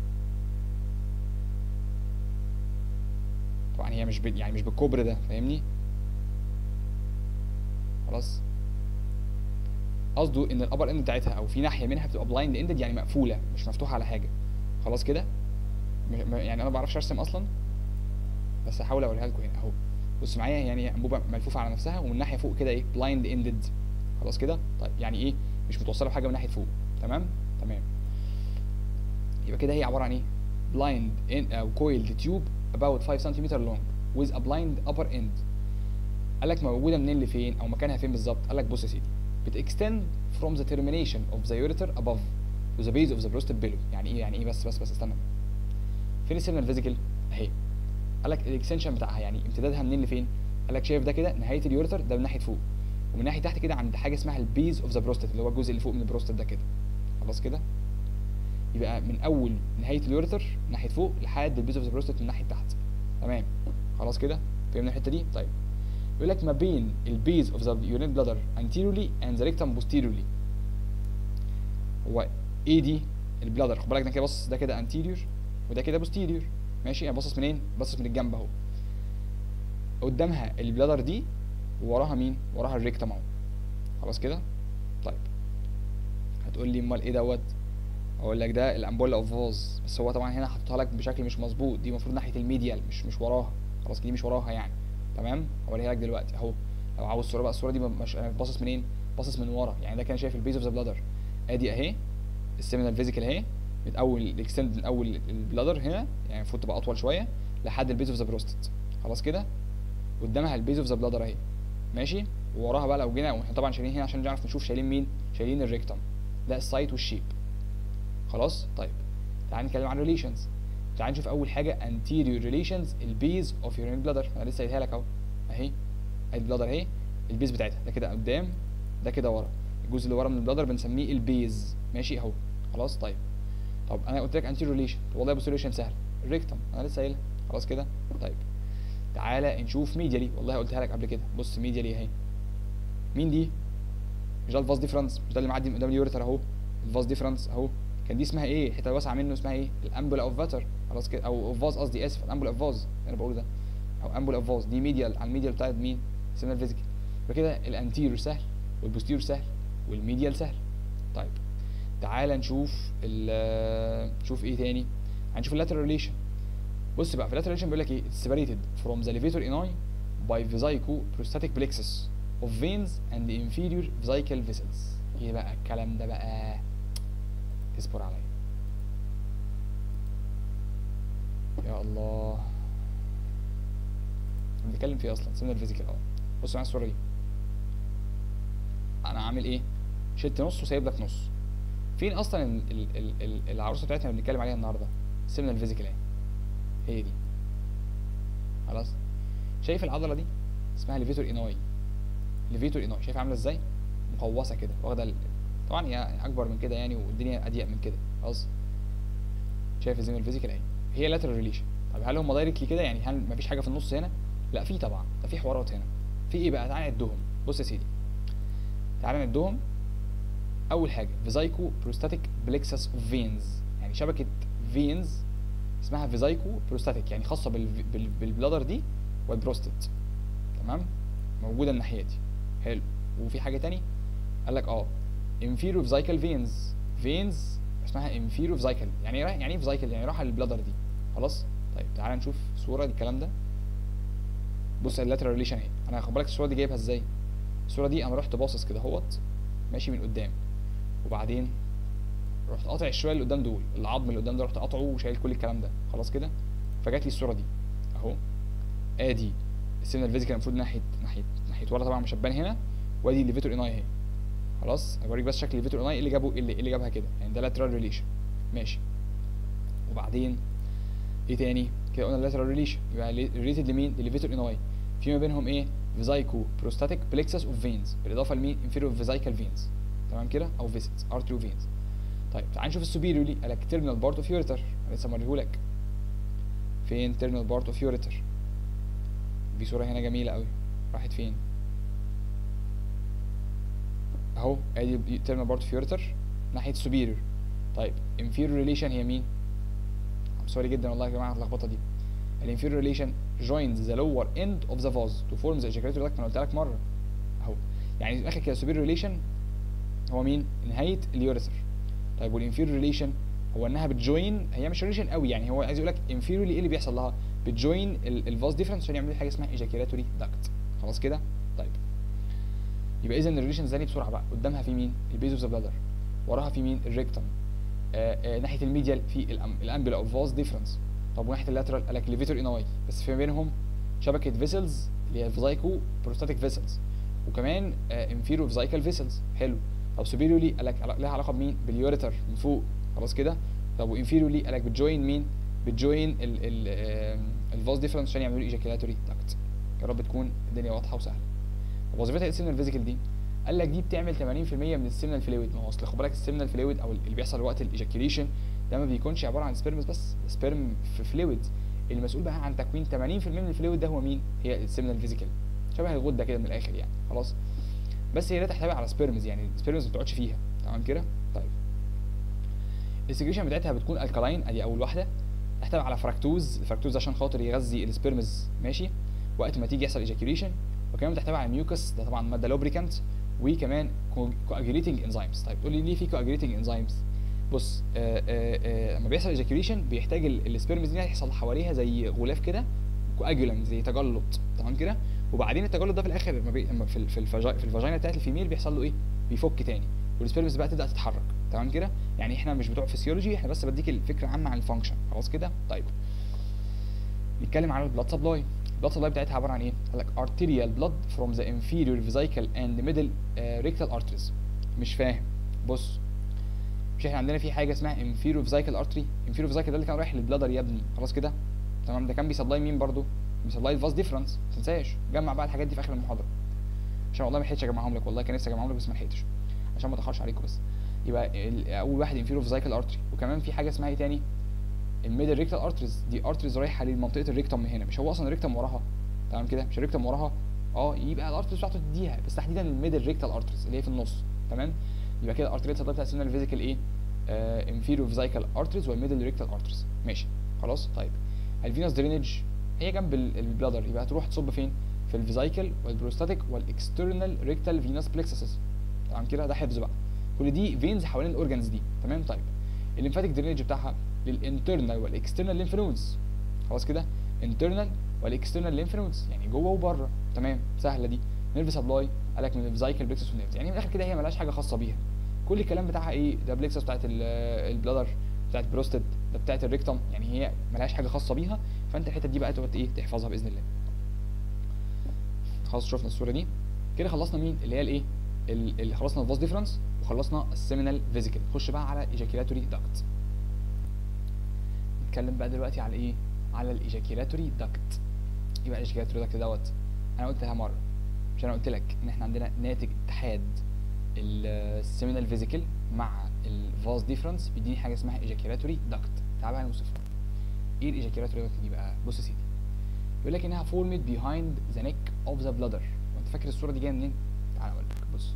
طبعا هي مش ب... يعني مش بالكبر ده فاهمني خلاص قصده ان الابر اند بتاعتها او في ناحيه منها بتبقى بلايند اندد يعني مقفوله مش مفتوحه على حاجه خلاص كده يعني انا ما بعرفش ارسم اصلا بس هحاول اوريها لكم هنا اهو بص معايا يعني انبوبه ملفوفه على نفسها ومن ناحيه فوق كده ايه بلايند اندد خلاص كده طيب يعني ايه مش متوصله بحاجه من ناحيه فوق تمام تمام يبقى كده هي عباره عن ايه blind in او coiled tube about 5 cm long with a blind upper end قال لك موجوده منين لفين او مكانها فين بالظبط قال لك بص يا سيدي بتextend from the termination of the ureter above to the base of the prostate below يعني ايه يعني ايه بس بس بس استنى فين السيرنال فيزيكال اهي قال لك الاكستنشن بتاعها يعني امتدادها منين لفين قال لك شايف ده كده نهايه اليوريتر ده من ناحيه فوق ومن ناحيه تحت كده عند حاجه اسمها البيز اوف ذا بروستات اللي هو الجزء اللي فوق من البروستات ده كده خلاص كده يبقى من اول نهايه اليوريتر من ناحيه فوق لحد البيز اوف ذا بروستات من ناحيه تحت تمام خلاص كده فهمنا الحته دي طيب يقول لك ما بين البيز اوف ذا يورين بلادر anteriorly and the rectum posteriorly هو ايه دي البلادر خد بالك ده كده بص ده كده anterior وده كده posterior ماشي انا باصص منين باصص من الجنب اهو قدامها البلادر دي ووراها مين وراها الريكتم اهو خلاص كده طيب هتقول لي امال ايه دوت اقول لك ده الامبولا اوف فاز بس هو طبعا هنا حاططها لك بشكل مش مظبوط دي المفروض ناحيه الميديال مش مش وراها خلاص دي مش وراها يعني تمام اوريها لك دلوقتي اهو لو عاوز الصوره بقى الصوره دي مش انا باصص منين باصص من ورا يعني ده كان شايف البيز اوف ذا بلادر ادي اهي السيمينال فيزيكال اهي من اول الاكستند من اول البلادر هنا يعني المفروض تبقى اطول شويه لحد البيز اوف ذا بروستات خلاص كده قدامها البيز اوف ذا بلادر اهي ماشي ووراها بقى لو جينا واحنا طبعا شايلين هنا عشان نعرف نشوف شايلين مين شايلين الريكتم ده السايت والشيب خلاص طيب تعال نتكلم عن ريليشنز تعال نشوف اول حاجه anterior relations البيز اوف يورين بلادر انا لسه قايلها لك اهو اهي ادي البلادر اهي البيز بتاعتها ده كده قدام ده كده ورا الجزء اللي ورا من البلادر بنسميه البيز ماشي اهو خلاص طيب طب انا قلت لك anterior relation والله بص relation سهل الريكتم انا لسه قايلها خلاص كده طيب تعالى نشوف ميديالي والله قلتها لك قبل كده بص ميديالي اهي مين دي مش ده الفاز ديفرنس مش ده اللي معدي من قدام اليوريتر اهو الفاز ديفرنس اهو كان دي اسمها ايه الحته الواسعه منه اسمها ايه الامبولا اوف فاتر خلاص كده او اوف فاز قصدي اسف الامبولا اوف فاز انا بقوله ده او امبولا اوف فاز دي ميديال على الميديال بتاعت مين سيمنال فيزيكال يبقى كده الانتيريور سهل والبوستيريور سهل والميديال سهل طيب تعالى نشوف ال نشوف ايه تاني هنشوف اللاترال ريليشن بص بقى في اللاترال ريليشن بيقول لك ايه separated from the levator inoi by vesico prostatic plexus of veins and the inferior vesical vessels ايه بقى الكلام ده بقى اصبر عليا يا الله بنتكلم فيه اصلا سيبنا الفيزيكال اه بص معايا الصوره دي انا عامل ايه شلت نص وسايب لك نص فين اصلا ال ال ال ال العروسه بتاعتنا اللي بنتكلم عليها النهارده سيبنا الفيزيكال اهي هي دي خلاص شايف العضله دي اسمها ليفيتور انوي ليفيتور انوي شايف عامله ازاي مقوسه كده واخده ال... طبعا هي اكبر من كده يعني والدنيا اضيق من كده خلاص شايف ازاي الفيزيكال اهي هي لاترال ريليشن طب هل هم دايركتلي كده يعني هل مفيش حاجه في النص هنا لا في طبعا ده في حوارات هنا في ايه بقى تعالى نعدهم بص يا سيدي تعالى نعدهم اول حاجه فيزايكو بروستاتيك بلكسس اوف فينز يعني شبكه فينز اسمها فيزايكو بروستاتيك يعني خاصه بال... بال... بالبلادر دي والبروستات تمام موجوده الناحيه دي حلو وفي حاجه تاني قال لك اه inferior vesical veins veins اسمها inferior vesical يعني ايه يعني ايه vesical يعني راحه للبلادر دي خلاص طيب تعالى نشوف صوره الكلام ده بص اللاترال ريليشن اهي انا هاخد بالك الصوره دي جايبها ازاي الصوره دي انا رحت باصص كده اهوت ماشي من قدام وبعدين رحت قاطع الشويه اللي قدام دول العظم اللي قدام ده رحت قاطعه وشايل كل الكلام ده خلاص كده فجات لي الصوره دي اهو ادي السينال فيزيكال المفروض ناحيه ناحيه ناحيه ورا طبعا مش هتبان هنا وادي الليفيتور اناي اهي خلاص اوريك بس شكل الليفيتور اناي اللي جابه اللي, اللي جابها كده يعني ده لاترال ريليشن ماشي وبعدين ايه تاني كده قلنا اللاترال ريليشن يبقى ريليتد لمين لليفيتور اناي في ما بينهم ايه فيزايكو بروستاتيك بلكسس اوف فينز بالاضافه لمين انفيريور فيزايكال فينز تمام كده او فيسيتس ارتريو فينز طيب تعال نشوف السوبيريورلي قال لك تيرمينال بارت اوف يوريتر انا لسه موريهولك فين تيرمينال بارت اوف يوريتر دي صوره هنا جميله قوي راحت فين اهو ادي تيرمينال بارت اوف يوريتر ناحيه السوبيريور طيب انفيريور ريليشن هي مين سوري جدا والله يا جماعه اللخبطه دي الانفيريور ريليشن joins the lower end of the vase to form the ejaculatory duct انا قلت لك مره اهو يعني في الاخر كده superior ريليشن هو مين نهايه اليوريثر طيب والانفيريور ريليشن هو انها بتجوين هي مش ريليشن قوي يعني هو عايز يقول لك انفيريورلي ايه اللي بيحصل لها بتجوين الفاز ديفرنس عشان يعملوا حاجه اسمها ايجاكيولاتوري داكت خلاص كده طيب يبقى اذا الريليشن ثاني بسرعه بقى قدامها في مين البيز اوف ذا بلادر وراها في مين الريكتم آه آه ناحيه الميديال في الامبلا اوف فاز ديفرنس طب وناحيه اللاترال قال لك ليفيتور اناي بس في بينهم شبكه فيسلز اللي هي فيزايكو بروستاتيك فيسلز وكمان انفيرو فيزايكال فيسلز حلو طب سوبيريولي قال لك لها علاقه بمين باليوريتر من فوق خلاص كده طب وانفيريولي قال لك بتجوين مين بتجوين ال ال الفاز ديفرنس عشان يعملوا ايجاكيلاتوري داكت يا رب تكون الدنيا واضحه وسهله طب وظيفتها ايه السيمنال فيزيكال دي قال لك دي بتعمل 80% من السيمنال فلويد ما هو اصل خد بالك السيمنال فلويد او اللي بيحصل وقت الايجاكيليشن ده ما بيكونش عباره عن سبيرمز بس سبيرم في فلويد المسؤول بقى عن تكوين 80% من الفلويد ده هو مين هي السيمنال فيزيكال شبه الغده كده من الاخر يعني خلاص بس هي لا تحتوي على سبيرمز يعني السبيرمز ما بتقعدش فيها تمام كده طيب السكريشن بتاعتها بتكون الكالاين ادي اول واحده تحتوي على فراكتوز الفراكتوز عشان خاطر يغذي السبيرمز ماشي وقت ما تيجي يحصل ايجاكيوليشن وكمان بتحتوي على ميوكس ده طبعا ماده لوبريكانت وكمان كواجوليتنج انزيمز طيب تقول لي ليه في كواجوليتنج انزيمز بص آه آه آه لما بيحصل ايجاكيوليشن بيحتاج السبيرمز دي يحصل حواليها زي غلاف كده كواجولم زي تجلط تمام كده وبعدين التجلط ده في الاخر لما بي... لما في في الفجا... في الفاجينا بتاعت الفيميل بيحصل له ايه بيفك تاني والسبيرمز بقى تبدا تتحرك تمام كده يعني احنا مش بتوع فيسيولوجي احنا بس بديك الفكره عامه عن الفانكشن خلاص كده طيب نتكلم عن البلاد سبلاي البلاد سبلاي بتاعتها عباره عن ايه قال لك arterial blood from the inferior vesical and middle uh, rectal arteries مش فاهم بص مش احنا عندنا في حاجه اسمها inferior vesical artery inferior vesical ده اللي كان رايح للبلادر يا ابني خلاص كده تمام ده كان بيسبلاي مين برضو بيسبلاي الفاز ديفرنس ما تنساش جمع بقى الحاجات دي في اخر المحاضره عشان والله ما لحقتش اجمعهم لك والله كان نفسي اجمعهم لك بس ما لحقتش عشان ما اتاخرش عليكم بس يبقى اول واحد انفيرو فيزايكال ارتري وكمان في حاجه اسمها ايه تاني الميدل ريكتال ارتريز دي ارتريز رايحه لمنطقه الريكتم من هنا مش هو اصلا الريكتم وراها تمام كده مش الريكتم وراها اه يبقى الارتريز بتاعته تديها بس تحديدا الميدل ريكتال ارتريز اللي هي في النص تمام يبقى كده الارتريز بتاعت السنه فيزيكال ايه آه انفيرو فيزايكال ارتريز والميدل ريكتال ارتريز ماشي خلاص طيب الفينوس درينج هي جنب البلادر يبقى هتروح تصب فين في الفيزايكل والبروستاتيك والاكسترنال ريكتال فينوس بلكسسز تمام كده ده حفظ بقى كل دي فينز حوالين الاورجنز دي تمام طيب الليمفاتيك درينج بتاعها للانترنال والاكسترنال ليمف نودز خلاص كده انترنال والاكسترنال ليمف نودز يعني جوه وبره تمام سهله دي نيرف سبلاي قال لك من الفيزايكل بلكسس ونيرفز يعني من الاخر كده هي ملهاش حاجه خاصه بيها كل الكلام بتاعها ايه ده بلكسس بتاعت البلادر بتاعت بروستد ده بتاعت الريكتوم يعني هي ملهاش حاجه خاصه بيها فانت الحته دي بقى تقعد ايه تحفظها باذن الله خلاص شفنا الصوره دي كده خلصنا مين اللي هي الايه اللي خلصنا الفاز ديفرنس وخلصنا السيمينال فيزيكال نخش بقى على ايجاكيلاتوري داكت نتكلم بقى دلوقتي على ايه على الايجاكيلاتوري داكت يبقى الايجاكيلاتوري داكت دوت انا قلتها مره مش انا قلت لك ان احنا عندنا ناتج اتحاد السيمينال فيزيكال مع الفاز ديفرنس بيديني حاجه اسمها ايجاكيلاتوري داكت تعال بقى نوصفها ايه الايجاكيلاتوري داكت دي بقى بص يا سيدي يقول لك انها فورمد بيهايند ذا نيك اوف ذا بلادر وانت فاكر الصوره دي جايه منين تعال اقول لك بص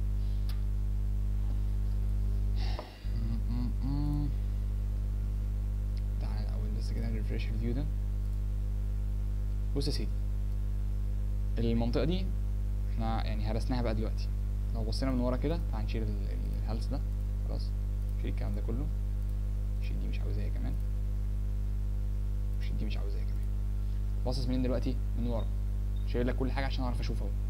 تعال الاول بس كده نرفرش الفيو ده بص يا سيدي المنطقه دي احنا يعني هرسناها بقى دلوقتي لو بصينا من ورا كده تعال نشيل الهلس ده خلاص نشيل الكلام ده كله نشيل دي مش عاوزاها كمان نشيل دي مش عاوزاها كمان باصص منين دلوقتي من ورا شايل لك كل حاجه عشان اعرف اشوف اهو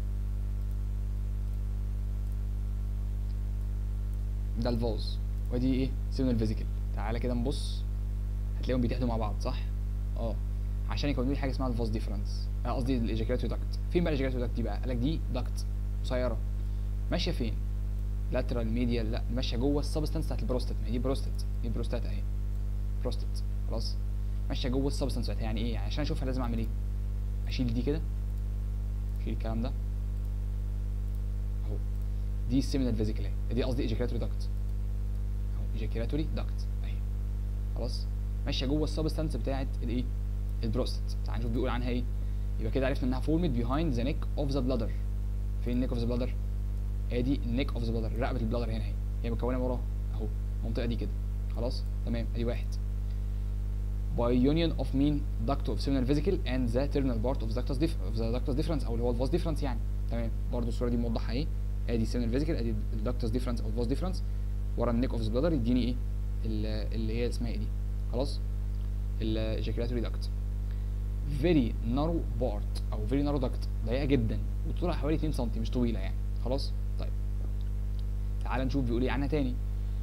ده الفاز ودي ايه سيمنال فيزيكال تعالى كده نبص هتلاقيهم بيتحدوا مع بعض صح اه عشان يكونوا لي حاجه اسمها الفاز ديفرنس اه قصدي الايجاكيلاتوري داكت فين بقى الايجاكيلاتوري داكت دي بقى قال لك دي داكت قصيره ماشيه فين لاترال ميديال لا ماشيه جوه السبستانس بتاعت البروستات ما هي دي بروستات دي بروستات اهي بروستات خلاص ماشيه جوه السبستانس بتاعتها يعني ايه يعني عشان اشوفها لازم اعمل ايه اشيل دي كده اشيل الكلام ده اهو دي السيمينال فيزيكال اهي دي قصدي ايجاكيلاتوري داكت اهو ايجاكيلاتوري داكت اهي خلاص ماشيه جوه السبستانس بتاعت الايه البروستات تعال نشوف بيقول عنها ايه يبقى كده عرفنا انها فورمد بيهايند ذا نيك اوف ذا بلادر فين النيك اوف ذا بلادر ادي النيك اوف ذا بلادر رقبه البلادر هنا اهي هي مكونه وراها اهو المنطقه دي كده خلاص تمام ادي واحد by union of mean duct of seminal vesicle and the terminal part of the ductus dif of the ductus difference او اللي هو الفاز difference يعني تمام برضو الصوره دي موضحه ايه ادي seminal vesicle ادي الductus difference او الفاز difference ورا النيك اوف ذا بلادر يديني ايه اللي هي اسمها ايه دي خلاص الايجاكيلاتوري duct very narrow part او very narrow duct ضيقه جدا وطولها حوالي 2 سم مش طويله يعني خلاص طيب تعال نشوف بيقول ايه عنها تاني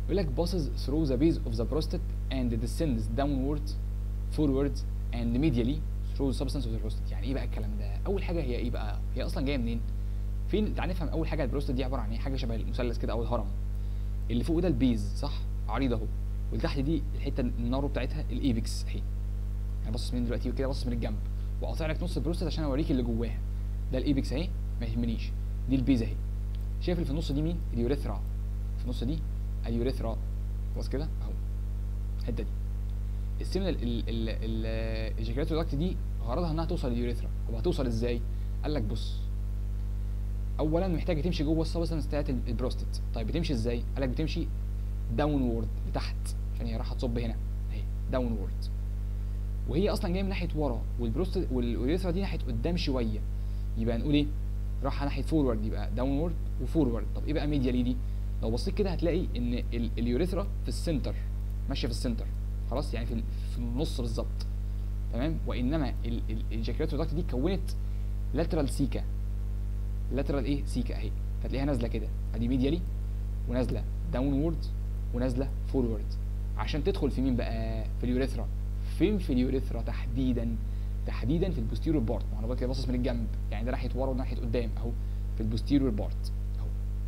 يقول لك passes through the base of the prostate and descends downward forward and medially through the substance of the prostate يعني ايه بقى الكلام ده اول حاجه هي ايه بقى هي اصلا جايه منين فين تعال نفهم اول حاجه البروستات دي عباره عن ايه حاجه شبه المثلث كده او الهرم اللي فوق ده البيز صح عريض اهو واللي تحت دي الحته النارو بتاعتها الايبكس اهي انا باصص من دلوقتي كده باصص من الجنب وقاطع لك نص البروستات عشان اوريك اللي جواها ده الايبكس اهي ما يهمنيش دي البيز اهي شايف اللي في النص دي مين اليوريثرا في النص دي اليوريثرا خلاص كده اهو الحته دي السيمنال الجاكيلاتو داكت دي غرضها انها توصل لليوريثرا طب هتوصل ازاي قال لك بص اولا محتاجه تمشي جوه السبستنس بتاعت البروستات طيب بتمشي ازاي قال لك بتمشي داون وورد لتحت عشان هي رايحه تصب هنا اهي داون وورد وهي اصلا جايه من ناحيه ورا والبروستات واليوريثرا دي ناحيه قدام شويه يبقى نقول ايه رايحه ناحيه فورورد يبقى داون وورد وفورورد طب ايه بقى ميديالي دي لو بصيت كده هتلاقي ان ال- اليوريثرا في السنتر ماشيه في السنتر خلاص يعني في ال- في النص بالظبط تمام وانما ال- ال- الجاكيلاتو داكت دي كونت لاترال سيكا لاترال ايه سيكا اهي فتلاقيها نازله كده ادي ميديالي ونازله داون وورد ونازله فورورد عشان تدخل في مين بقى في اليوريثرا فين في اليوريثرا تحديدا تحديدا في البوستيريور بارت ما انا بقى كده باصص من الجنب يعني ده ناحيه ورا وده ناحيه قدام اهو في البوستيريور بارت اهو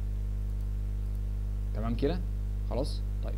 تمام كده خلاص طيب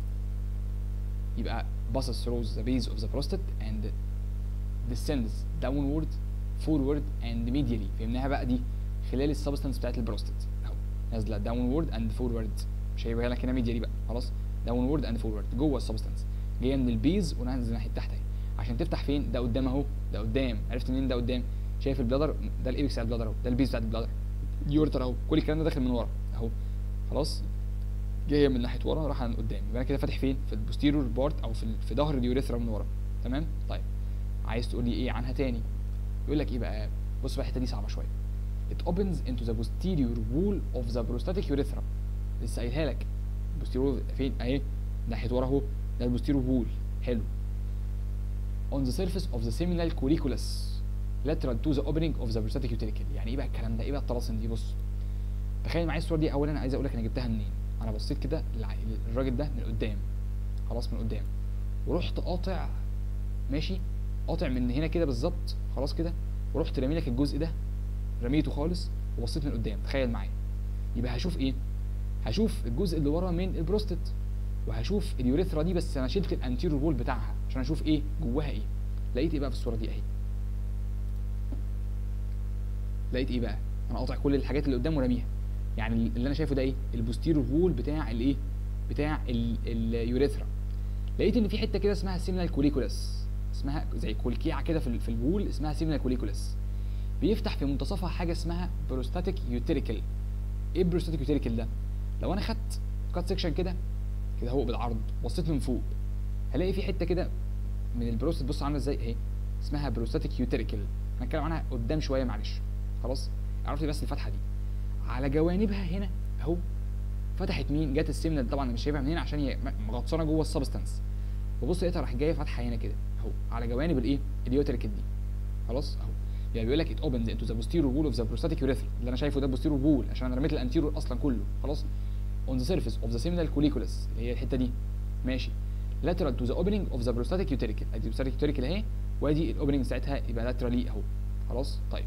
يبقى passes through the base of the prostate and descends downward forward and medially فهمناها بقى دي خلال السبستنس بتاعت البروستات اهو نازله downward and forward مش هيبقى لك هنا medially بقى خلاص downward and forward جوه السبستنس جايه من البيز ونازله ناحيه تحت اهي عشان تفتح فين ده قدام اهو ده قدام عرفت منين ده قدام شايف البلادر ده الايبكس بتاع البلادر اهو ده البيز بتاع البلادر اليورتر اهو كل الكلام ده داخل من ورا اهو خلاص جايه من ناحيه ورا رايحه من قدام يبقى انا كده فاتح فين في البوستيريور بارت او في ال- في ظهر اليوريثرا من ورا تمام طيب عايز تقول لي ايه عنها تاني يقول لك ايه بقى بص بقى الحته دي صعبه شويه it opens into the posterior wall of the prostatic urethra لسه قايلها لك posterior فين اهي ناحيه ورا اهو ده البوستيريور وول حلو on the surface of the seminal colliculus lateral to the opening of the prostatic utricle يعني ايه بقى الكلام ده ايه بقى الطلاسم دي بص تخيل معايا الصوره دي اولا عايز اقول لك انا جبتها منين انا بصيت كده للع- للراجل ده من قدام خلاص من قدام ورحت قاطع ماشي قاطع من هنا كده بالظبط خلاص كده ورحت رامي لك الجزء ده رميته خالص وبصيت من قدام تخيل معايا يبقى هشوف ايه هشوف الجزء اللي ورا من البروستات وهشوف اليوريثرا دي بس انا شلت الانتيريور وول بتاعها عشان اشوف ايه جواها ايه لقيت ايه بقى في الصوره دي اهي لقيت ايه بقى انا قاطع كل الحاجات اللي قدام وراميها يعني اللي انا شايفه ده ايه البوستيريور وول بتاع الايه بتاع ال- اليوريثرا لقيت ان في حته كده اسمها سيمنال كوليكولاس اسمها زي كلكيعه كده في ال- في الوول اسمها سيمنال كوليكولاس بيفتح في منتصفها حاجه اسمها بروستاتيك يوتيريكل ايه البروستاتيك يوتيريكل ده لو انا خدت كات سيكشن كده كده هو بالعرض بصيت من فوق هلاقي في حته كده من البروستات بص عامله ازاي اهي اسمها بروستاتيك يوتيريكل هنتكلم عنها قدام شويه معلش خلاص عرفت بس الفتحه دي على جوانبها هنا اهو فتحت مين جت السمنه طبعا أنا مش شايفها من هنا عشان هي م- مغطسانه جوه السبستانس وبص لقيتها راح جايه فاتحه هنا كده اهو على جوانب الايه اليوتريكل دي خلاص اهو يعني بيقول لك ات اوبنز انتو ذا posterior wall of the prostatic urethra اللي انا شايفه ده posterior wall عشان انا رميت الانتيرور اصلا كله خلاص on the surface of the seminal colliculus اللي هي الحته دي ماشي lateral to the opening of the prostatic utricle ادي prostatic utricle اهي وادي الاوبننج ساعتها يبقى laterally اهو خلاص طيب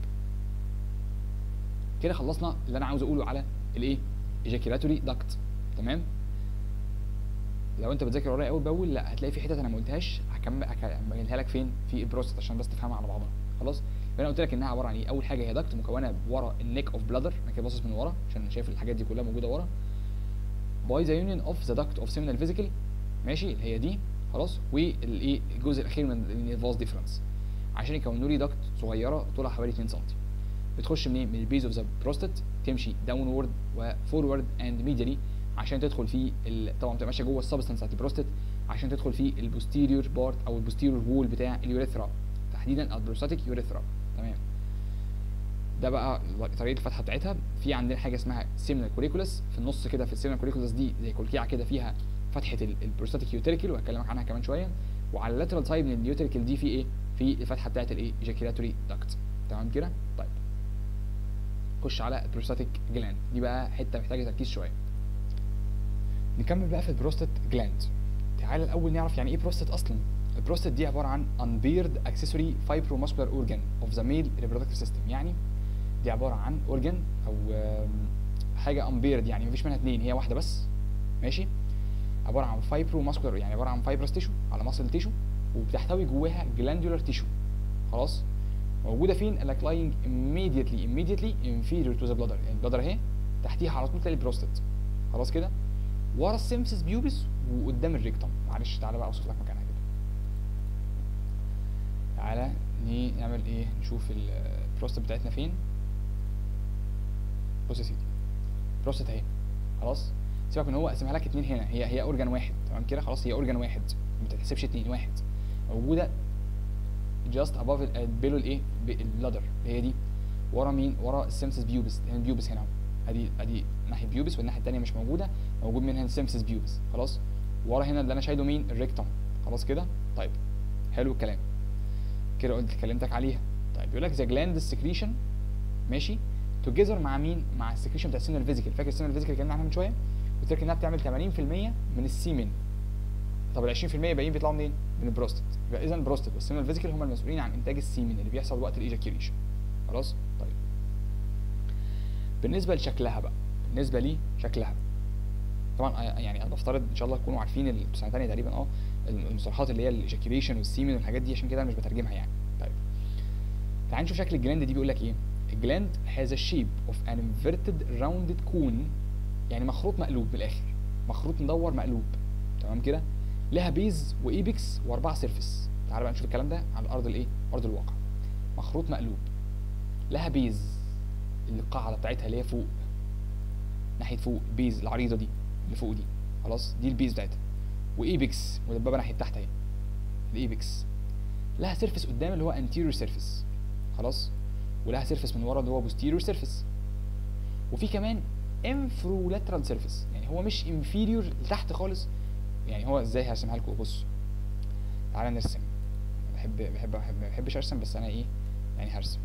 كده خلصنا اللي انا عاوز اقوله على الايه ejaculatory duct تمام لو انت بتذاكر ورايا اول باول لا هتلاقي في حتت انا ما قلتهاش هكمل هكملها لك فين في البروستات عشان بس تفهمها على بعضها خلاص يبقى انا قلت لك انها عباره عن ايه اول حاجه هي داكت مكونه ورا النيك اوف بلادر انا كده باصص من ورا عشان شايف الحاجات دي كلها موجوده ورا باي ذا يونيون اوف ذا داكت اوف سيمينال فيزيكال ماشي اللي هي دي خلاص والايه الجزء الاخير من الفاز ديفرنس عشان يكونوا لي داكت صغيره طولها حوالي 2 سم بتخش منين من البيز اوف ذا بروستات تمشي داونورد وفورورد اند ميديالي عشان تدخل في ال... طبعا بتبقى ماشيه جوه السبستنس بتاعت البروستات عشان تدخل في البوستيريور بارت او البوستيريور وول بتاع اليوريثرا تحديدا البروستاتيك يوريثرا تمام ده بقى طريقه الفتحه بتاعتها في عندنا حاجه اسمها سيمنال كوريكولاس في النص كده في السيمنال كوريكولاس دي زي كلكيعه كده فيها فتحه البروستاتيك يوتريكل وهكلمك عنها كمان شويه وعلى اللاترال سايد من اليوتريكل دي في ايه في الفتحه بتاعت الايه ايجاكيلاتوري داكت تمام كده طيب خش على البروستاتيك جلاند دي بقى حته محتاجه تركيز شويه نكمل بقى في البروستات جلاند تعالى الاول نعرف يعني ايه بروستات اصلا البروستات دي عباره عن unpaired accessory fibromuscular organ of the male reproductive system يعني دي عباره عن organ او آم، حاجه unpaired يعني مفيش منها اتنين هي واحده بس ماشي عباره عن fibromuscular يعني عباره عن fibrous tissue على muscle tissue وبتحتوي جواها glandular tissue خلاص موجوده فين قال لك lying immediately immediately inferior to the bladder يعني البلادر اهي تحتيها على طول تلاقي البروستات خلاص كده ورا السيمفيس بيوبس وقدام الريكتم معلش تعالى بقى اوصف لك مكانها كده تعالى ني- نعمل ايه نشوف البروستات بتاعتنا فين بص يا سيدي بروستات اهي خلاص سيبك من هو قسمها لك اتنين هنا هي هي اورجان واحد تمام كده خلاص هي اورجان واحد ما تتحسبش اتنين واحد موجوده جاست اباف بيلو الايه اللادر اللي هي دي ورا مين ورا السيمسس بيوبس هنا البيوبس هنا اهو. ادي ادي ناحيه بيوبس والناحيه التانيه مش موجوده موجود منها السيمسس بيوبس خلاص ورا هنا اللي انا شايله مين الريكتوم خلاص كده طيب حلو الكلام كده قلت كلمتك عليها طيب بيقول لك ذا جلاند سكريشن ماشي توجذر مع مين مع السكريشن بتاع السينال فيزيكال فاكر السينال فيزيكال اللي اتكلمنا عنها من شويه قلت لك انها بتعمل 80% من السيمن طب ال 20% باقيين بيطلعوا منين؟ من البروستات يبقى اذا البروستات والسينال فيزيكال هم المسؤولين عن انتاج السيمن اللي بيحصل وقت الايجاكيوليشن خلاص طيب بالنسبه لشكلها بقى بالنسبه لي شكلها طبعا آه، يعني انا بفترض ان شاء الله تكونوا عارفين ال- سنه ثانيه تقريبا اه المصطلحات اللي هي الايجاكيوليشن والسيمن والحاجات دي عشان كده انا مش بترجمها يعني طيب تعال نشوف شكل الجلاند دي بيقول لك ايه الجلاند has a shape of an inverted rounded cone يعني مخروط مقلوب من الاخر مخروط مدور مقلوب تمام كده لها بيز وايبكس واربعه سيرفيس تعال بقى نشوف الكلام ده على الارض الايه ارض الواقع مخروط مقلوب لها بيز القاعده بتاعتها اللي هي فوق ناحيه فوق البيز العريضه دي اللي فوق دي خلاص دي البيز بتاعتها وايبكس مدببه ناحيه تحت اهي الايبكس لها سيرفيس قدام اللي هو انتيريور سيرفيس خلاص ولها سيرفيس من ورا اللي هو بوستيريور سيرفيس وفي كمان انفرولاترال سيرفيس يعني هو مش انفيريور لتحت خالص يعني هو ازاي هرسمها لكم بص تعالى نرسم بحب بحب بحب ما بحبش ارسم بس انا ايه يعني هرسم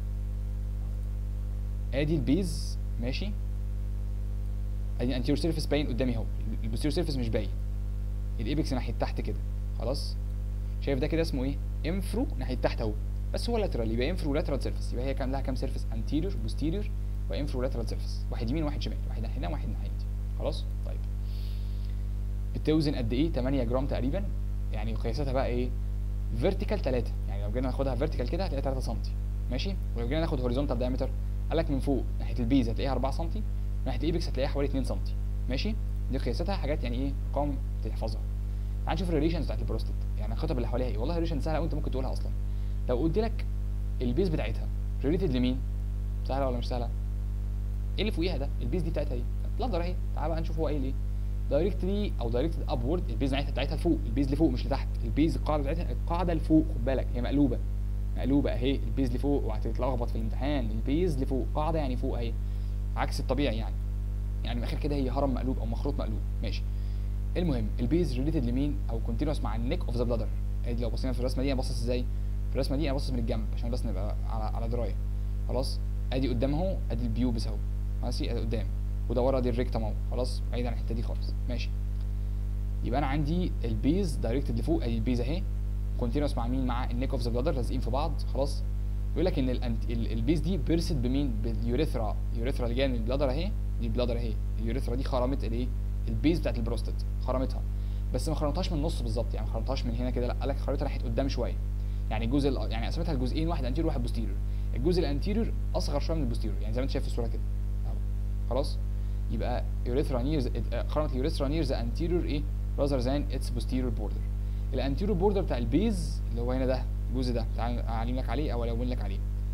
ادي البيز ماشي ادي الانتيريور سيرفيس باين قدامي اهو البوستيريور سيرفيس مش باين الايبكس ناحيه تحت كده خلاص شايف ده كده اسمه ايه انفرو ناحيه تحت اهو بس هو لاترال يبقى انفرو لاترال سيرفيس يبقى هي كان لها كام سيرفيس انتيريور بوستيريور وانفرو لاترال سيرفيس واحد يمين وواحد شمال واحد ناحيه هنا وواحد ناحيه دي خلاص طيب بتوزن قد ايه 8 جرام تقريبا يعني قياساتها بقى ايه فيرتيكال 3 يعني لو جينا ناخدها فيرتيكال كده هتلاقيها 3 سم ماشي ولو جينا ناخد هوريزونتال دايمتر قال لك من فوق ناحيه البيز هتلاقيها 4 سم ناحيه الايبكس هتلاقيها حوالي 2 سم ماشي دي قياساتها حاجات يعني ايه ارقام تحفظها تعال نشوف الريليشنز بتاعت البروستات يعني الخطب اللي حواليها ايه والله الريليشن سهله وانت ممكن تقولها اصلا لو قلت لك البيز بتاعتها ريليتد لمين سهله ولا مش سهله ايه اللي فوقيها ده البيز دي بتاعتها ايه بلادر اهي تعال بقى نشوف هو ايه ليه دايركتلي او دايركتد ابورد البيز بتاعتها بتاعتها لفوق البيز لفوق مش لتحت البيز القاعده بتاعتها القاعده لفوق خد بالك هي مقلوبه مقلوبه اهي البيز لفوق وهتتلخبط في الامتحان البيز لفوق قاعده يعني فوق اهي عكس الطبيعي يعني يعني من الاخر كده هي هرم مقلوب او مخروط مقلوب ماشي المهم البيز ريليتد لمين او كونتينوس مع النيك اوف ذا بلادر ادي لو بصينا في الرسمه دي انا باصص ازاي في الرسمه دي انا باصص من الجنب عشان بس نبقى على على درايه خلاص ادي قدام اهو ادي البيوبس اهو ماشي ادي قدام وده ورا دي الريكتم اهو خلاص بعيد عن الحته دي خالص ماشي يبقى انا عندي البيز دايركتد لفوق ادي البيز اهي كونتينوس مع مين مع النيك اوف ذا بلادر لازقين في بعض خلاص بيقول لك ان الأنت- ال- البيز دي بيرسد بمين باليوريثرا اليوريثرا اللي جايه من البلادر اهي دي البلادر اهي اليوريثرا دي خرمت الايه البيز بتاعت البروستات خرمتها بس ما خرمتهاش من النص بالظبط يعني ما خرمتهاش من هنا كده لا قال لك خرمتها ناحيه قدام شويه يعني الجزء ال- يعني قسمتها لجزئين واحد انتيريور وواحد بوستيريور الجزء الانتيريور اصغر شويه من البوستيريور يعني زي ما انت شايف في الصوره كده اهو خلاص يبقى urethra near the, uh, currently urethra near the anterior ايه rather than its posterior border الانتيريور بوردر بتاع البيز اللي هو هنا ده الجزء ده تعال اعلم لك عليه او الون لك عليه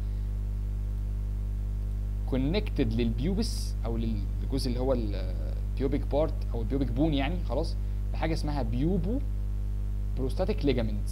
كونكتد للبيوبس او للجزء اللي هو البيوبيك بارت او البيوبيك بون يعني خلاص بحاجه اسمها بيوبو بروستاتيك ليجامنت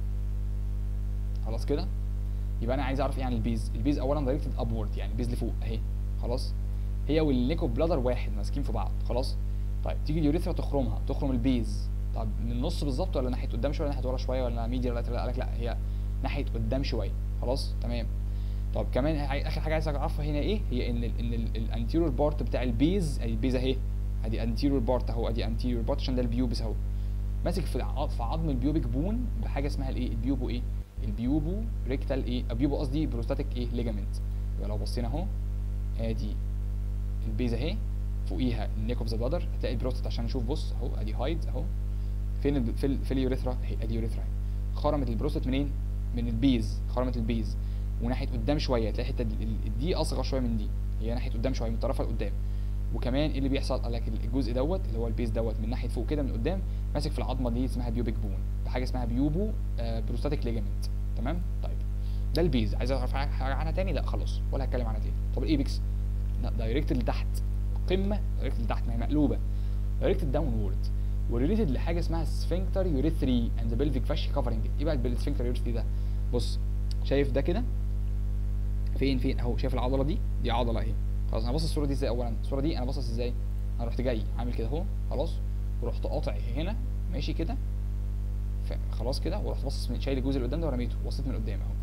خلاص كده يبقى انا عايز اعرف ايه عن البيز البيز اولا دايركتد ابورد يعني البيز لفوق اهي خلاص هي والنيكو بلادر واحد ماسكين في بعض خلاص طيب تيجي اليوريثرا تخرمها تخرم البيز طب من النص بالظبط ولا ناحيه قدام شويه ولا ناحيه ورا شويه ولا ميديا ولا لا قالك لا هي ناحيه قدام شويه خلاص تمام طب كمان عاي- اخر حاجه عايز اعرفها هنا ايه هي ان ال ان الانتيريور بارت بتاع البيز أي البيز اهي ادي انتيريور بارت اهو ادي انتيريور بارت عشان ده البيوبس اهو ماسك في الع- في عظم البيوبيك بون بحاجه اسمها الايه البيوبو ايه البيوبو ريكتال ايه البيوبو قصدي بروستاتيك ايه ليجامنت يبقى لو بصينا اهو ادي البيز اهي فوقيها النيك اوف ذا بلادر هتلاقي البروستات عشان نشوف بص اهو ادي هايد اهو فين ال في, ال في اليوريثرا اهي ادي يوريثرا اهي خرمت البروستات منين من البيز خرمت البيز وناحيه قدام شويه تلاقي الحته دي- ال- دي اصغر شويه من دي هي ناحيه قدام شويه من طرفها لقدام وكمان ايه اللي بيحصل قال لك الجزء دوت اللي هو البيز دوت من ناحيه فوق كده من قدام ماسك في العظمه دي اسمها بيوبيك بون بحاجه اسمها بيوبو آه بروستاتيك ليجامنت تمام طيب ده البيز عايز اعرف حاجه حاجة عنها تاني لا خلاص ولا هتكلم عنها تاني طب الايبكس لا دايركت لتحت قمه دايركت لتحت ما هي مقلوبه دايركت داون وورد وريليتد لحاجه اسمها سفنكتر يوريثري اند بلفيك فاشي كفرنج ايه بقى السفنكتر يوريثري ده بص شايف ده كده فين فين اهو شايف العضله دي دي عضله اهي خلاص انا باصص الصوره دي ازاي اولا الصوره دي انا باصص ازاي انا رحت جاي عامل كده اهو خلاص ورحت قاطع هنا ماشي كده ف- خلاص كده ورحت باصص من شايل الجزء اللي قدام ده ورميته بصيت من قدام اهو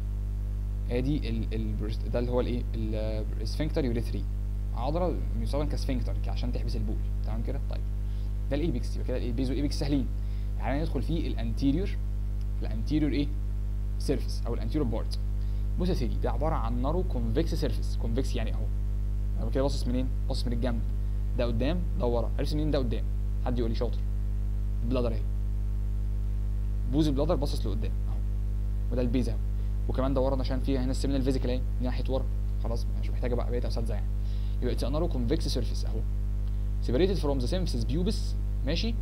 ادي ال ال ده اللي هو الايه السفنكتر يوريثري عضله يستخدم كسفنكتر ك- عشان تحبس البول تمام كده طيب ده الايبكس يبقى كده البيز والايبكس سهلين يعني ندخل في الانتيريور الانتيريور ايه سيرفيس او الانتيريور بارت بص يا سيدي ده عباره عن نارو كونفكس سيرفيس كونفكس يعني اهو انا كده باصص منين باصص من الجنب ده قدام ده ورا عرفت منين ده قدام حد يقول لي شاطر البلادر اهي بوز البلادر باصص لقدام اهو وده البيز اهو وكمان ده ورا عشان فيها هنا السيمينال فيزيكال اهي دي ناحيه ورا خلاص مش محتاجه بقى بقيه اساتذه يعني يبقى اتس نارو كونفكس سيرفيس اهو separated from the symphysis pubis ماشي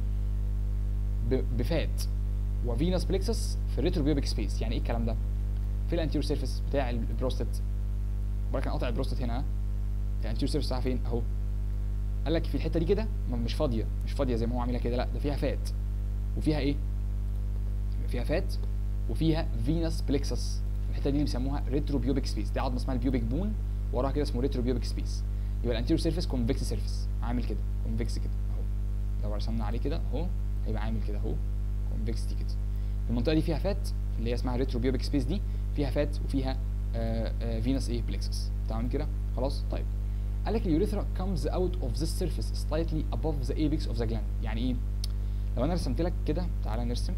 ب- بفات وفينس بليكسس في الريتروبيوبيك سبيس يعني ايه الكلام ده في الانتيريور سيرفيس بتاع البروستات بالك انا قاطع البروستات هنا ها الانتيريور سيرفيس بتاعها فين اهو قال لك في الحته دي كده ما- مش فاضيه مش فاضيه زي ما هو عاملها كده لا ده فيها فات وفيها ايه فيها فات وفيها فينس بليكسس الحته دي اللي بيسموها ريتروبيوبيك سبيس دي عظمه اسمها البيوبيك بون وراها كده اسمه ريتروبيوبيك سبيس يبقى الانتيريور سيرفيس كونفكس سيرفيس عامل كده كونفكس كده اهو لو رسمنا عليه كده اهو هيبقى عامل كده اهو كونفكستي كده المنطقه دي فيها فات اللي هي اسمها ريتروبيوبيك سبيس دي فيها فات وفيها فينس ايه بلكسس تمام كده خلاص طيب قال لك اليوريثرا comes out of this surface slightly above the apex of the gland يعني ايه لو انا رسمت لك كده تعالى نرسم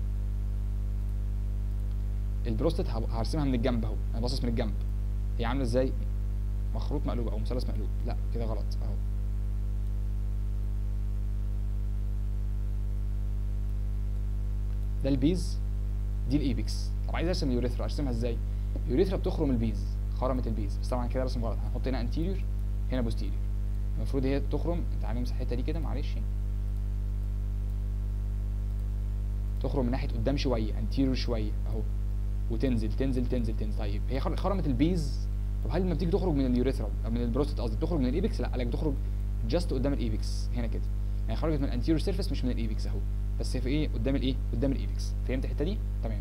البروستات هب- هرسمها من الجنب اهو انا باصص من الجنب هي عامله ازاي مخروط مقلوب او مثلث مقلوب لا كده غلط اهو ده البيز دي الايبكس طب عايز ارسم اليوريثرا ارسمها ازاي اليوريثرا بتخرم البيز خرمت البيز بس طبعا كده رسم غلط هنحط هنا انتيريور هنا بوستيريور المفروض هي تخرم تعالى نمسح الحته دي كده معلش تخرم من ناحيه قدام شويه انتيريور شويه اهو وتنزل تنزل تنزل تنزل طيب هي خر- خرمت البيز طب هل لما بتيجي تخرج من اليوريثرا أو من البروستات قصدي بتخرج من الايبكس لا قالك بتخرج جاست قدام الايبكس هنا كده يعني خرجت من الانتيريور سيرفيس مش من الايبكس اهو بس هي في ايه قدام الايه قدام الايبكس فهمت الحته دي تمام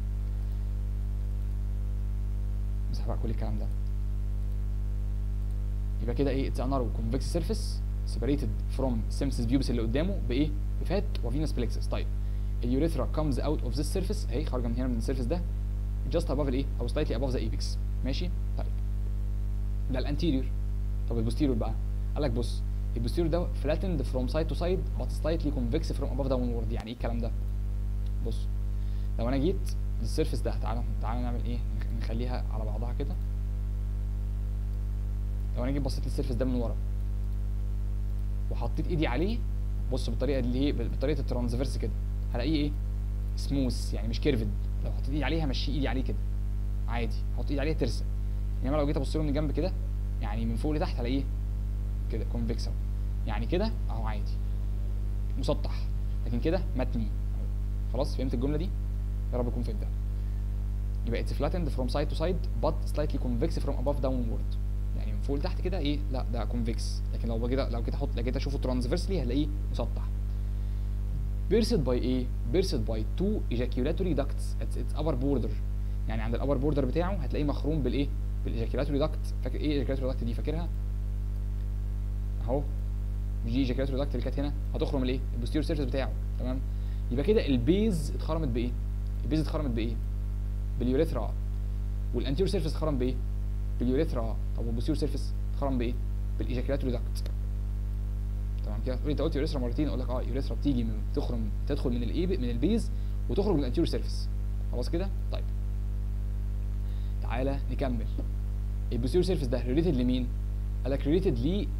امسح بقى كل الكلام ده يبقى كده ايه اتس انارو كونفكس سيرفيس سيبريتد فروم سيمسيس بيوبس اللي قدامه بايه بفات وفينس بلكسس طيب اليوريثرا comes out of this surface اهي خارجه من هنا من السيرفيس ده just above الايه او slightly above the apex ماشي طيب ده الانتيريور طب البوستيريور بقى قال لك بص البوستيريور ده flattened from side to side but slightly convex from above downward يعني ايه الكلام ده بص لو انا جيت للسيرفيس ده تعالى تعالى نعمل ايه نخ- نخليها على بعضها كده لو انا جيت بصيت للسيرفيس ده من ورا وحطيت ايدي عليه بص بالطريقه اللي هي بطريقه الترانسفيرس كده هلاقيه ايه سموث يعني مش كيرفد لو حطيت ايدي عليه همشي ايدي عليه كده عادي احط ايدي عليه ترسم انما لو جيت ابص له من الجنب كده يعني من فوق لتحت هلاقيه كده كونفكس اهو يعني كده اهو عادي مسطح لكن كده متني أهو. خلاص فهمت الجمله دي يا رب تكون فهمتها يبقى it's flattened from side to side but slightly convex from above downward يعني من فوق لتحت كده ايه لا ده كونفكس لكن لو كده لو كده احط لو جيت اشوفه ترانسفيرسلي هلاقيه مسطح بيرسد باي ايه بيرسد باي تو ejaculatory ducts at its upper border يعني عند الابر بوردر بتاعه هتلاقيه مخروم بالايه بالايجاكيولاتوري داكت فاكر ايه الايجاكيولاتوري داكت دي فاكرها اهو مش دي ايجاكيولاتوري داكت اللي كانت هنا هتخرم الايه البوستيريور سيرفيس بتاعه تمام يبقى كده البيز اتخرمت بايه البيز اتخرمت بايه باليوريثرا والانتيريور سيرفيس اتخرم بايه باليوريثرا طب والبوستيريور سيرفيس اتخرم بايه بالايجاكيولاتوري داكت تمام كده تقول لي انت قلت يوريثرا مرتين اقول لك اه يوريثرا بتيجي من تخرج تدخل من الايه من البيز وتخرج من الانتيريور سيرفيس خلاص كده طيب تعالى نكمل البوستيريور سيرفيس ده ريليتد لمين قال لك ريليتد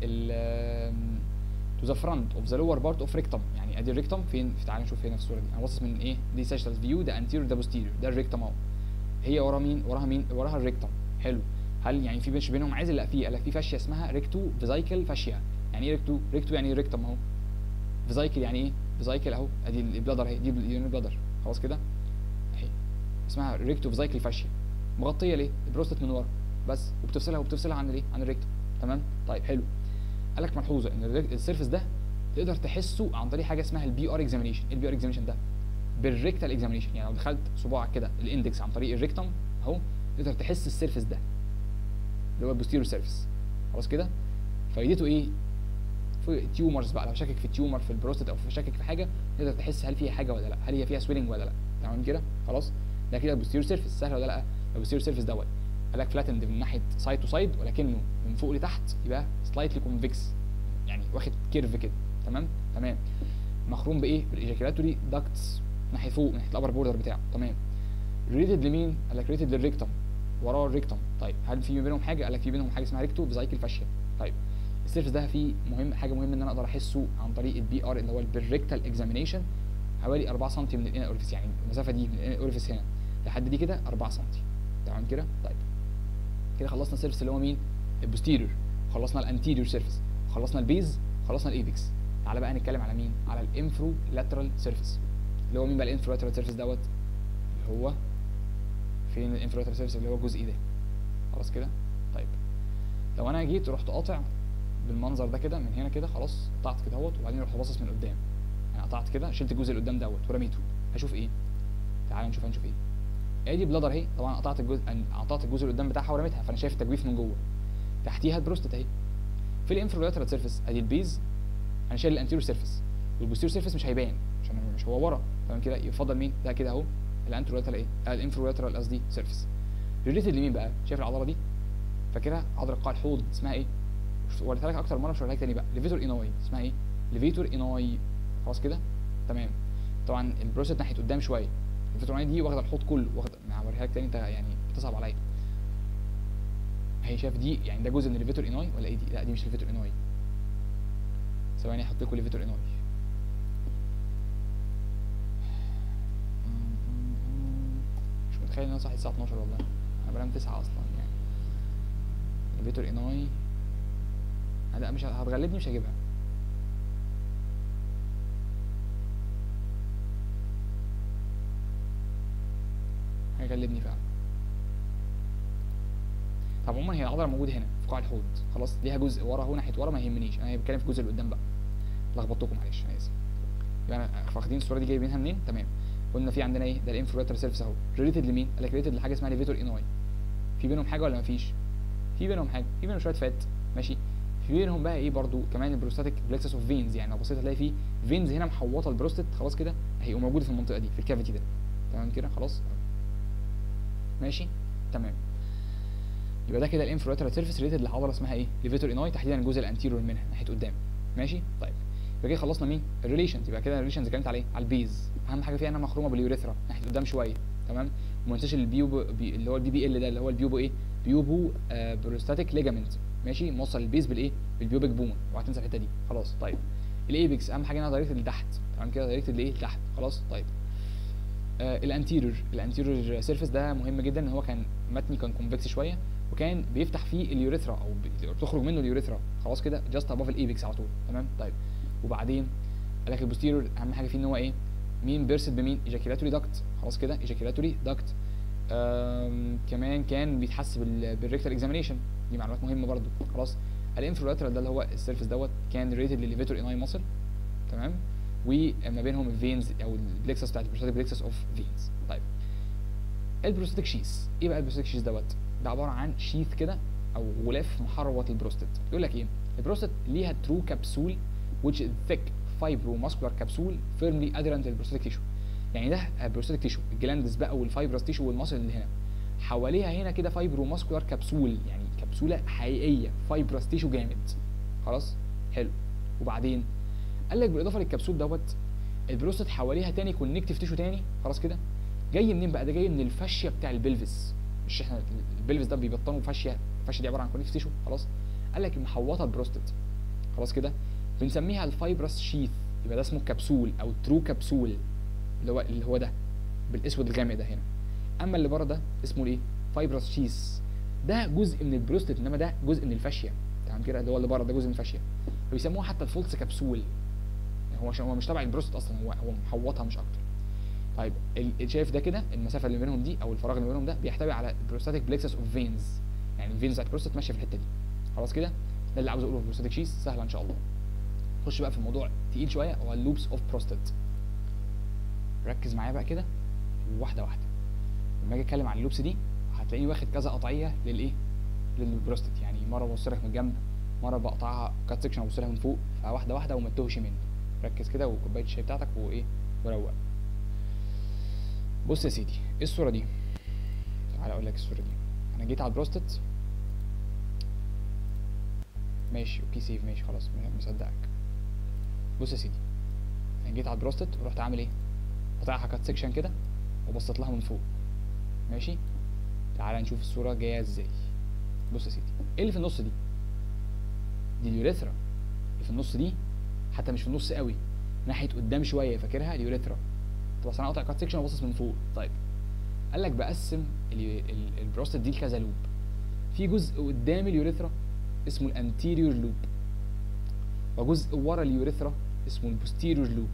لل تو ذا فرونت اوف ذا لور بارت اوف ريكتم يعني ادي الريكتم فين تعالى نشوف هنا في الصوره دي انا باصص من ايه دي ساجيتال فيو ده انتيريور ده بوستيريور ده الريكتم اهو هي ورا مين وراها مين وراها الريكتم حلو هل يعني في بينش بينهم عايز لا في قال لك في فاشيه اسمها ريكتو فيزايكل فاشيا يعني ايه ريكتو ريكتو يعني ريكتم اهو فيزايكل يعني ايه فيزايكل اهو ادي البلادر اهي دي اليوني بلادر خلاص كده اهي اسمها ريكتو فيزايكل فاشيا مغطيه ليه البروستات من ورا بس وبتفصلها وبتفصلها عن الايه عن الريكتم تمام طيب حلو قال لك ملحوظه ان السيرفس ده تقدر تحسه عن طريق حاجه اسمها البي ار اكزامينيشن ايه البي ار اكزامينيشن ده بالريكتال اكزامينيشن يعني لو دخلت صباعك كده الاندكس عن طريق الريكتم اهو تقدر تحس السيرفس ده اللي هو البوستيريور سيرفيس خلاص كده فايدته ايه في تيومرز بقى لو شاكك في تيومر في البروستات او في شاكك في حاجه تقدر تحس هل فيها حاجه ولا لا هل هي فيها سويلنج ولا لا تمام كده خلاص ده كده البوستيريور سيرفيس سهل ولا لا البوستيريور سيرفيس دوت قال لك فلاتند من ناحيه سايد تو سايد ولكنه من فوق لتحت يبقى سلايتلي كونفكس يعني واخد كيرف كده تمام تمام مخروم بايه بالايجاكيولاتوري داكتس ناحيه فوق ناحيه الابر بوردر بتاعه تمام ريتد لمين قال لك ريتد للريكتم وراه الريكتم طيب هل في بينهم حاجه قال لك في بينهم حاجه اسمها ريكتو فيزايكل فاشيا طيب السيرفس ده فيه مهم حاجه مهمه ان انا اقدر احسه عن طريق البي ار اللي هو البريكتال اكزامينيشن حوالي 4 سم من الانر اورفيس يعني المسافه دي من الانر اورفيس هنا لحد دي كده 4 سم تمام كده طيب كده خلصنا السيرفس اللي هو مين البوستيريور خلصنا الانتيريور سيرفس خلصنا البيز خلصنا الايبكس تعالى بقى نتكلم على مين على الانفرو لاترال سيرفيس اللي هو مين بقى الانفرو لاترال سيرفيس دوت اللي هو فين الانفرو لاترال سيرفيس اللي هو الجزء ده خلاص كده طيب لو انا جيت رحت قاطع بالمنظر ده كده من هنا كده خلاص قطعت كده اهوت وبعدين رحت باصص من قدام يعني قطعت كده شلت الجزء اللي قدام دوت ورميته هشوف ايه تعالى نشوف هنشوف ايه ادي بلادر اهي طبعا قطعت الجزء قطعت الجزء اللي قدام بتاعها ورميتها فانا شايف التجويف من جوه تحتيها البروستات اهي في الانفرولاترال سيرفيس ادي البيز انا شايل الانتيريور سيرفيس والبوستيريور سيرفيس مش هيبان عشان مش هو ورا تمام كده يفضل مين ده كده اهو الانترولاترال ايه آه الانفرولاترال قصدي سيرفيس ريليتد لمين بقى شايف العضله دي فاكرها عضله قاع الحوض اسمها ايه وريتها لك اكتر مره مش هوريها لك تاني بقى ليفيتور انوي اسمها ايه ليفيتور انوي خلاص كده تمام طبعا البروستات ناحيه قدام شويه ليفيتور انوي دي واخده الحوض كله واخده هوريها لك تاني انت يعني بتصعب عليا هي شايف دي يعني ده جزء من الليفيتور انوي ولا ايه دي لا دي مش ليفيتور انوي ثواني احط لكم ليفيتور انوي مش متخيل ان انا صاحي الساعه 12 والله انا بنام 9 اصلا يعني ليفيتور انوي لا مش هتغلبني مش هجيبها هيغلبني فعلا طب عموما هي العضله موجوده هنا في قاع الحوض خلاص ليها جزء ورا اهو ناحيه ورا ما يهمنيش انا بتكلم في الجزء اللي قدام بقى لخبطتكم معلش انا اسف يبقى انا واخدين الصوره دي جايبينها منين تمام قلنا في عندنا ايه ده الانفرولاتر سيرفيس اهو ريليتد لمين قال لك ريليتد لحاجه اسمها ليفيتور انوي في بينهم حاجه ولا مفيش في بينهم حاجه في بينهم شويه فات ماشي في بينهم بقى ايه برضو كمان البروستاتيك بلكسس اوف فينز يعني لو بصيت هتلاقي في فينز هنا محوطه البروستات خلاص كده هي موجوده في المنطقه دي في الكافيتي ده تمام كده خلاص ماشي تمام يبقى ده كده الانفرولاترال سيرفيس ريليتد لعضله اسمها ايه ليفيتور انوي تحديدا الجزء الانتيريور منها ناحيه قدام ماشي طيب يبقى كده خلصنا مين الريليشنز يبقى كده الريليشنز اتكلمت على ايه على البيز اهم حاجه فيها انها مخرومه باليوريثرا ناحيه قدام شويه تمام وما ننساش البيوبو بي اللي هو البي بي ال ده اللي هو البيوبو ايه بيوبو آه بروستاتيك ليجامنت ماشي موصل البيز بالايه بالبيوبيك بون اوعى تنسى الحته دي خلاص طيب الايبكس اهم حاجه انها دايركت لتحت تمام كده دايركت لايه لتحت خلاص طيب آه الانتيريور الانتيريور سيرفيس ده مهم جدا ان هو كان متني كان كونفكس شويه وكان بيفتح فيه اليوريثرا او بتخرج منه اليوريثرا خلاص كده جاست اباف الايبكس على طول تمام طيب وبعدين قال لك البوستيريور اهم حاجه فيه ان هو ايه مين بيرسد بمين ايجاكيولاتوري داكت خلاص كده ايجاكيولاتوري داكت كمان كان بيتحس بالريكتال اكزامينيشن دي معلومات مهمه برضو خلاص الانفرولاترال ده اللي هو السيرفيس دوت كان ريتد لليفيتور اناي ماسل تمام وما بينهم الفينز او البلكسس بتاعت البروستاتيك بلكسس اوف فينز طيب البروستاتيك شيس ايه بقى البروستاتيك شيس دوت ده عباره عن شيث كده او غلاف محروت البروستات يقول لك ايه البروستات ليها ترو كبسول which is thick fibromuscular capsule firmly adherent للبروستاتيك تيشو يعني ده البروستاتيك تيشو الجلاندز بقى والفايبرس تيشو والمصل اللي هنا حواليها هنا كده فايبروماسكولار كبسول يعني كبسوله حقيقيه فايبرس تيشو جامد خلاص حلو وبعدين قال لك بالاضافه للكبسول دوت البروستات حواليها تاني كونكتيف تيشو تاني خلاص كده جاي منين بقى ده جاي من الفاشيه بتاع البلفس مش احنا البلفس ده بيبطنوا فاشيه الفاشيه دي عباره عن كونكتيف تيشو خلاص قال لك محوطه البروستات خلاص كده بنسميها الفايبرس شيث يبقى ده اسمه كبسول او ترو كبسول اللي هو اللي هو ده بالاسود الغامق ده هنا اما اللي بره ده اسمه الايه فايبرس شيث ده جزء من البروستات انما ده جزء من الفاشيه تمام كده اللي هو اللي بره ده جزء من الفاشيه فبيسموها حتى الفولس كبسول هو عشان هو مش تبع البروستات اصلا هو هو محوطها مش اكتر طيب ال- شايف ده كده المسافه اللي بينهم دي او الفراغ اللي بينهم ده بيحتوي على البروستاتيك بلكسس اوف فينز يعني الفينز بتاعت البروستات ماشيه في الحته دي خلاص كده ده اللي عاوز اقوله في البروستاتيك شيس سهله ان شاء الله خش بقى في الموضوع تقيل شويه هو اللوبس اوف بروستات ركز معايا بقى كده واحده واحده لما اجي اتكلم عن اللوبس دي هتلاقيني واخد كذا قطعيه للايه للبروستات يعني مره ببص لك من الجنب مره بقطعها كات سكشن ابص لها من فوق فواحده واحده وما تتوهش مني ركز كده وكوبايه الشاي بتاعتك وايه وروق بص يا سيدي ايه الصوره دي تعالى اقول لك الصوره دي انا جيت على البروستات ماشي اوكي سيف ماشي خلاص م- مصدقك بص يا سيدي انا جيت على البروستات ورحت عامل ايه قطعها كات سكشن كده وبصيت لها من فوق ماشي تعالى نشوف الصوره جايه ازاي بص يا سيدي ايه اللي في النص دي دي اليوريثرا اللي في النص دي حتى مش في النص قوي ناحيه قدام شويه فاكرها اليوريثرا طب اصل انا قاطع كات سكشن وباصص من فوق طيب قال لك بقسم ال- ال- البروستات دي لكذا لوب في جزء قدام اليوريثرا اسمه الانتيريور لوب وجزء ورا اليوريثرا اسمه البوستيريور لوب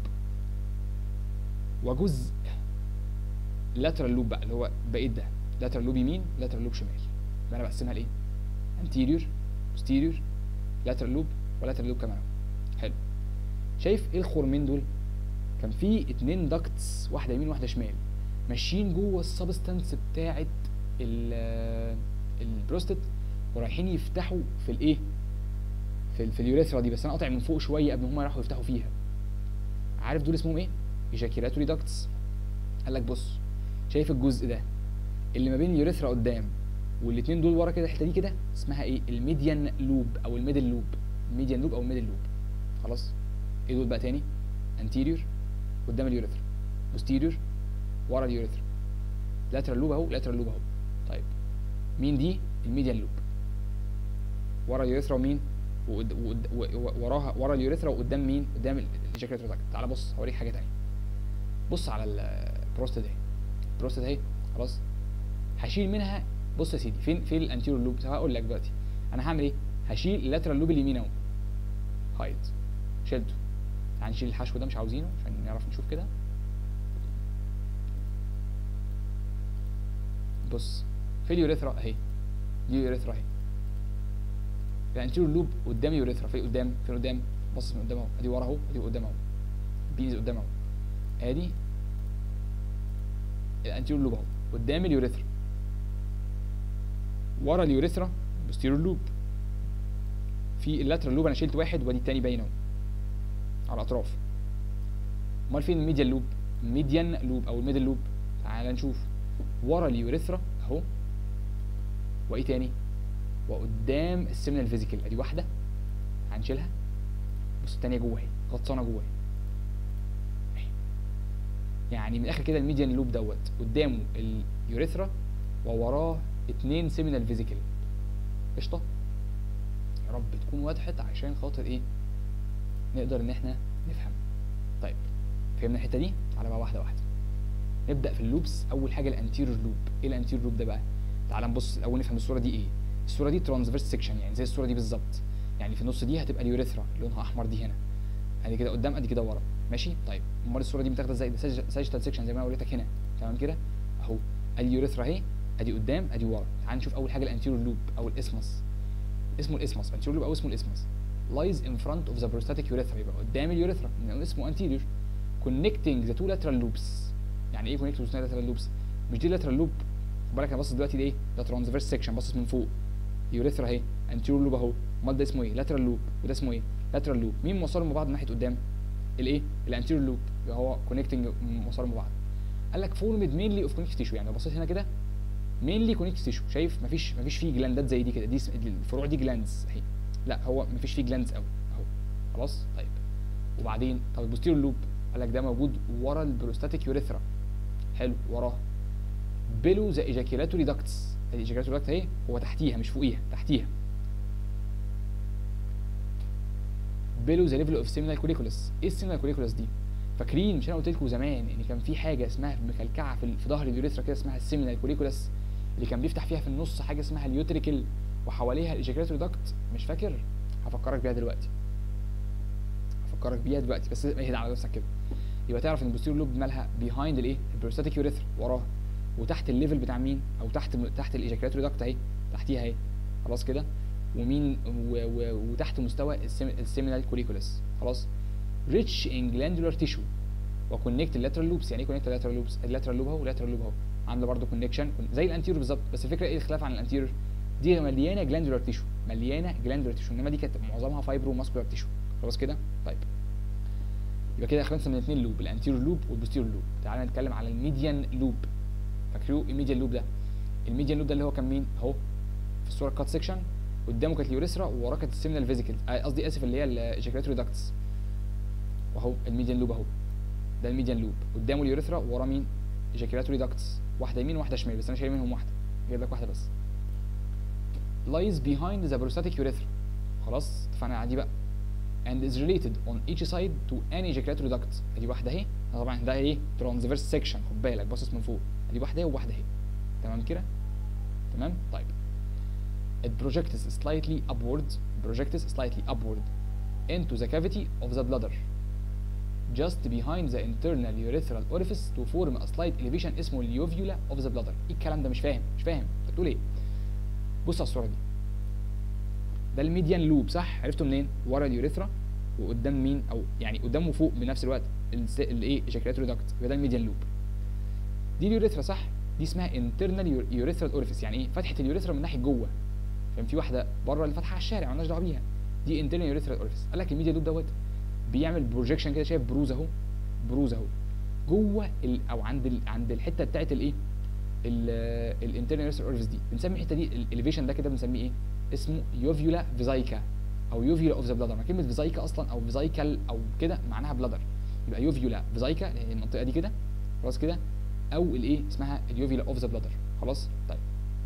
وجزء لاترال لوب بقى اللي هو بقيت ده لاترال لوب يمين لاترال لوب شمال يبقى انا بقسمها لايه انتيريور بوستيريور لاترال لوب ولاترال لوب كمان حلو شايف ايه الخرمين دول كان في اتنين داكتس واحده يمين واحده شمال ماشيين جوه السبستانس بتاعه ال- البروستات ورايحين يفتحوا في الايه في, ال- في اليوريثرا دي بس انا قاطع من فوق شويه قبل ما هم راحوا يفتحوا فيها عارف دول اسمهم ايه ايجاكيلاتوري داكتس قال لك بص شايف الجزء ده اللي ما بين اليوريثرا قدام والاتنين دول ورا كده الحته دي كده اسمها ايه الميديان لوب او الميدل لوب الميديان لوب او الميدل لوب خلاص ايه دول بقى تاني انتيريور قدام اليوريثرا بوستيريور ورا اليوريثرا لاترال لوب اهو لاترال لوب اهو طيب مين دي الميديان لوب ورا اليوريثرا ومين وقد- وقد- و- و- وراها ورا اليوريثرا وقدام مين قدام الايجاكيولاتور داكت تعال بص هوريك حاجه تانية بص على البروستات اهي البروستات اهي خلاص هشيل منها بص يا سيدي فين فين الانتيريور لوب هقول لك دلوقتي انا هعمل ايه هشيل اللاترال لوب اليمين اهو هايد شلته تعال نشيل الحشو ده مش عاوزينه عشان نعرف نشوف كده بص في اليوريثرا اهي دي اليوريثرا اهي الانتيريور لوب قدام اليوريثرا في قدام فين قدام بص من قدام اهو ادي ورا اهو ادي قدام اهو بيز قدام اهو ادي الانتيريور لوب اهو قدام اليوريثرا ورا اليوريثرا بوستيريور لوب في اللاترال لوب انا شلت واحد وادي التاني باين اهو على الاطراف امال فين الميديان لوب الميديان لوب او الميدل لوب تعال نشوف ورا اليوريثرا اهو وايه تاني وقدام السيمنال فيزيكال ادي واحده هنشيلها بص التانية جوه اهي غطسانه جوه اهي أهي. يعني من الاخر كده الميديان لوب دوت قدامه اليوريثرا ووراه اتنين سيمينال فيزيكال قشطه يا رب تكون وضحت عشان خاطر ايه نقدر ان احنا نفهم طيب فهمنا الحته دي تعالى بقى واحده واحده نبدا في اللوبس اول حاجه الانتيريور لوب ايه الانتيريور لوب ده بقى تعال نبص الاول نفهم الصوره دي ايه الصوره دي ترانسفيرس سيكشن يعني زي الصوره دي بالظبط يعني في النص دي هتبقى اليوريثرا لونها احمر دي هنا ادي كده قدام ادي كده ورا ماشي طيب امال الصوره دي متاخده ازاي ده ساجيتال سيكشن زي ما انا وريتك هنا تمام كده اهو ادي اليوريثرا اهي ادي قدام ادي ورا تعال نشوف اول حاجه الانتيريور لوب او الاسمس اسمه الاسمس انتيريور لوب او اسمه الاسمس lies in front of the prostatic urethra يبقى قدام اليوريثرا من اسمه anterior connecting the two lateral loops يعني ايه connecting the two lateral loops مش دي lateral loop خد بالك انا باصص دلوقتي ده ايه ده transverse section باصص من فوق اليوريثرا اهي anterior loop اهو امال ده اسمه ايه lateral loop وده اسمه ايه lateral loop مين موصلهم ببعض من ناحيه قدام الايه الانتيريور لوب اللي هو connecting موصلهم ببعض قال لك formed mainly of connective tissue يعني لو بصيت هنا كده mainly connective tissue شايف مفيش مفيش فيه جلاندات زي دي كده دي اسم- الفروع دي جلاندز اهي لا هو مفيش فيه جلاندز قوي اهو خلاص طيب وبعدين طب البوستيريور لوب قال لك ده موجود ورا البروستاتيك يوريثرا حلو وراه بيلو ذا ايجاكيولاتوري داكتس الايجاكيولاتوري داكت اهي هو تحتيها مش فوقيها تحتيها بيلو ذا ليفل اوف سيمينال كوريكولاس ايه السيمينال كوريكولاس دي فاكرين مش انا قلت لكم زمان ان كان في حاجه اسمها مكلكعه في, في ظهر اليوريثرا كده اسمها السيمينال كوريكولاس اللي كان بيفتح فيها في النص حاجه اسمها اليوتريكل وحواليها الايجاكيولاتوري داكت مش فاكر هفكرك بيها دلوقتي هفكرك بيها دلوقتي بس اهدى على نفسك كده يبقى تعرف ان البوستيريور لوب مالها بيهايند الايه البروستاتيك يوريثرا وراه وتحت الليفل بتاع مين او تحت تحت الايجاكيولاتوري داكت اهي تحتيها اهي خلاص كده ومين و و وتحت مستوى السيمينال كوريكولاس خلاص ريتش ان جلاندولار تيشو وكونكت اللاترال لوبس يعني ايه كونكت اللاترال لوبس اللاترال لوب اهو واللاترال لوب اهو عامله برده كونكشن زي الانتيريور بالظبط بس الفكره ايه الخلاف عن الانتيريور دي مليانه جلاندولار تيشو مليانه جلاندولار تيشو انما دي كانت معظمها فايبرو ماسكولار تيشو خلاص كده طيب يبقى كده خلصنا من الاثنين لوب الانتيريور لوب والبوستيريور لوب تعالى نتكلم على الميديان لوب فاكروا الميديان لوب ده الميديان لوب ده اللي هو كان مين اهو في الصوره كات سيكشن قدامه كانت اليوريثرا ووراه كانت السيمينال فيزيكل قصدي اسف اللي هي الايجاكولاتوري داكتس واهو الميديان لوب اهو ده الميديان لوب قدامه اليوريثرا ووراه مين ايجاكولاتوري داكتس واحده يمين وواحده شمال بس انا شايل منهم واحده جايب لك واحده بس lies behind the prostatic urethra خلاص اتفقنا على دي بقى and is related on each side to an ejaculatory duct ادي واحده اهي طبعا ده ايه transverse section خد بالك باصص من فوق ادي واحده اهي وواحده اهي تمام كده تمام طيب it projects slightly upward projects slightly upward into the cavity of the bladder just behind the internal urethral orifice to form a slight elevation اسمه اليوفيولا of the bladder ايه الكلام ده مش فاهم مش فاهم انت بتقول ايه بص على الصوره دي ده الميديان لوب صح عرفته منين ورا اليوريثرا وقدام مين او يعني قدام وفوق بنفس الوقت الايه ايجاكولاتوري داكت يبقى ده الميديان لوب دي اليوريثرا صح دي اسمها انترنال يوريثرال اوريفيس يعني ايه فتحه اليوريثرا من ناحيه جوه فاهم في واحده بره اللي فاتحه على الشارع مالناش دعوه بيها دي انترنال يوريثرال اوريفيس قال لك الميديان لوب دوت بيعمل بروجيكشن كده شايف بروز اهو بروز اهو جوه ال او عند ال عند الحته بتاعت الايه الانترنال يوريثرال اوريفيس دي بنسمي الحته دي الاليفيشن ده كده بنسميه ايه اسمه يوفيولا فيزايكا او يوفيولا اوف ذا بلادر ما كلمه فيزايكا اصلا او فيزايكال او كده معناها بلادر يبقى يوفيولا فيزايكا المنطقه دي كده خلاص كده او الايه اسمها اليوفيولا اوف ذا بلادر خلاص طيب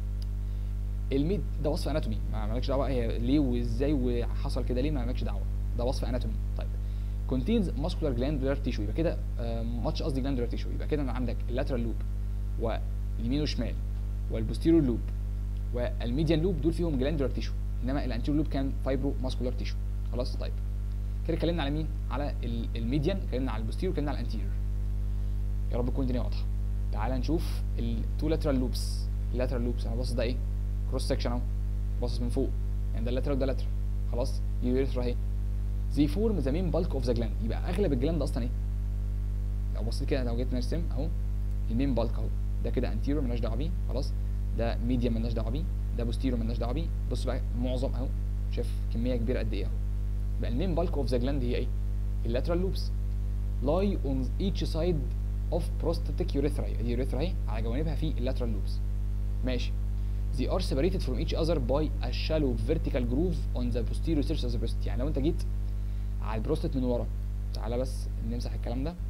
الميد ده وصف اناتومي ما مالكش دعوه هي ليه وازاي وحصل كده ليه ما مالكش دعوه ده وصف اناتومي طيب contains muscular glandular tissue يبقى كده ماتش قصدي glandular tissue يبقى كده انا عندك اللاترال لوب واليمين والشمال والبوستيريور لوب والميديان لوب دول فيهم جلاندولار تيشو انما الانتيريور لوب كان فايبرو ماسكولار تيشو خلاص طيب كده اتكلمنا على مين على الميديان اتكلمنا على البوستيريور اتكلمنا على الانتيريور يا رب تكون الدنيا واضحه تعال نشوف التو لاترال لوبس اللاترال لوبس انا باصص ده ايه كروس سكشن اهو باصص من فوق يعني ده اللاترال وده لاترال خلاص دي اليوريثرا اهي زي فورم ذا مين بالك اوف ذا جلاند يبقى اغلب الجلاند اصلا ايه لو بصيت كده لو جيت نرسم اهو المين بالك اهو ده كده انتيريور مالناش دعوه بيه خلاص ده ميديا مالناش دعوه بيه ده بوستيريور مالناش دعوه بيه بص بقى معظم اهو شايف كميه كبيره قد ايه اهو بقى المين بالك اوف ذا جلاند هي ايه اللاترال لوبس لاي اون ايتش سايد اوف بروستاتيك يوريثرا دي يوريثرا اهي على جوانبها في اللاترال لوبس ماشي they are separated from each other by a shallow vertical groove on the posterior surface of the breast يعني لو انت جيت على البروستات من ورا تعالى بس نمسح الكلام ده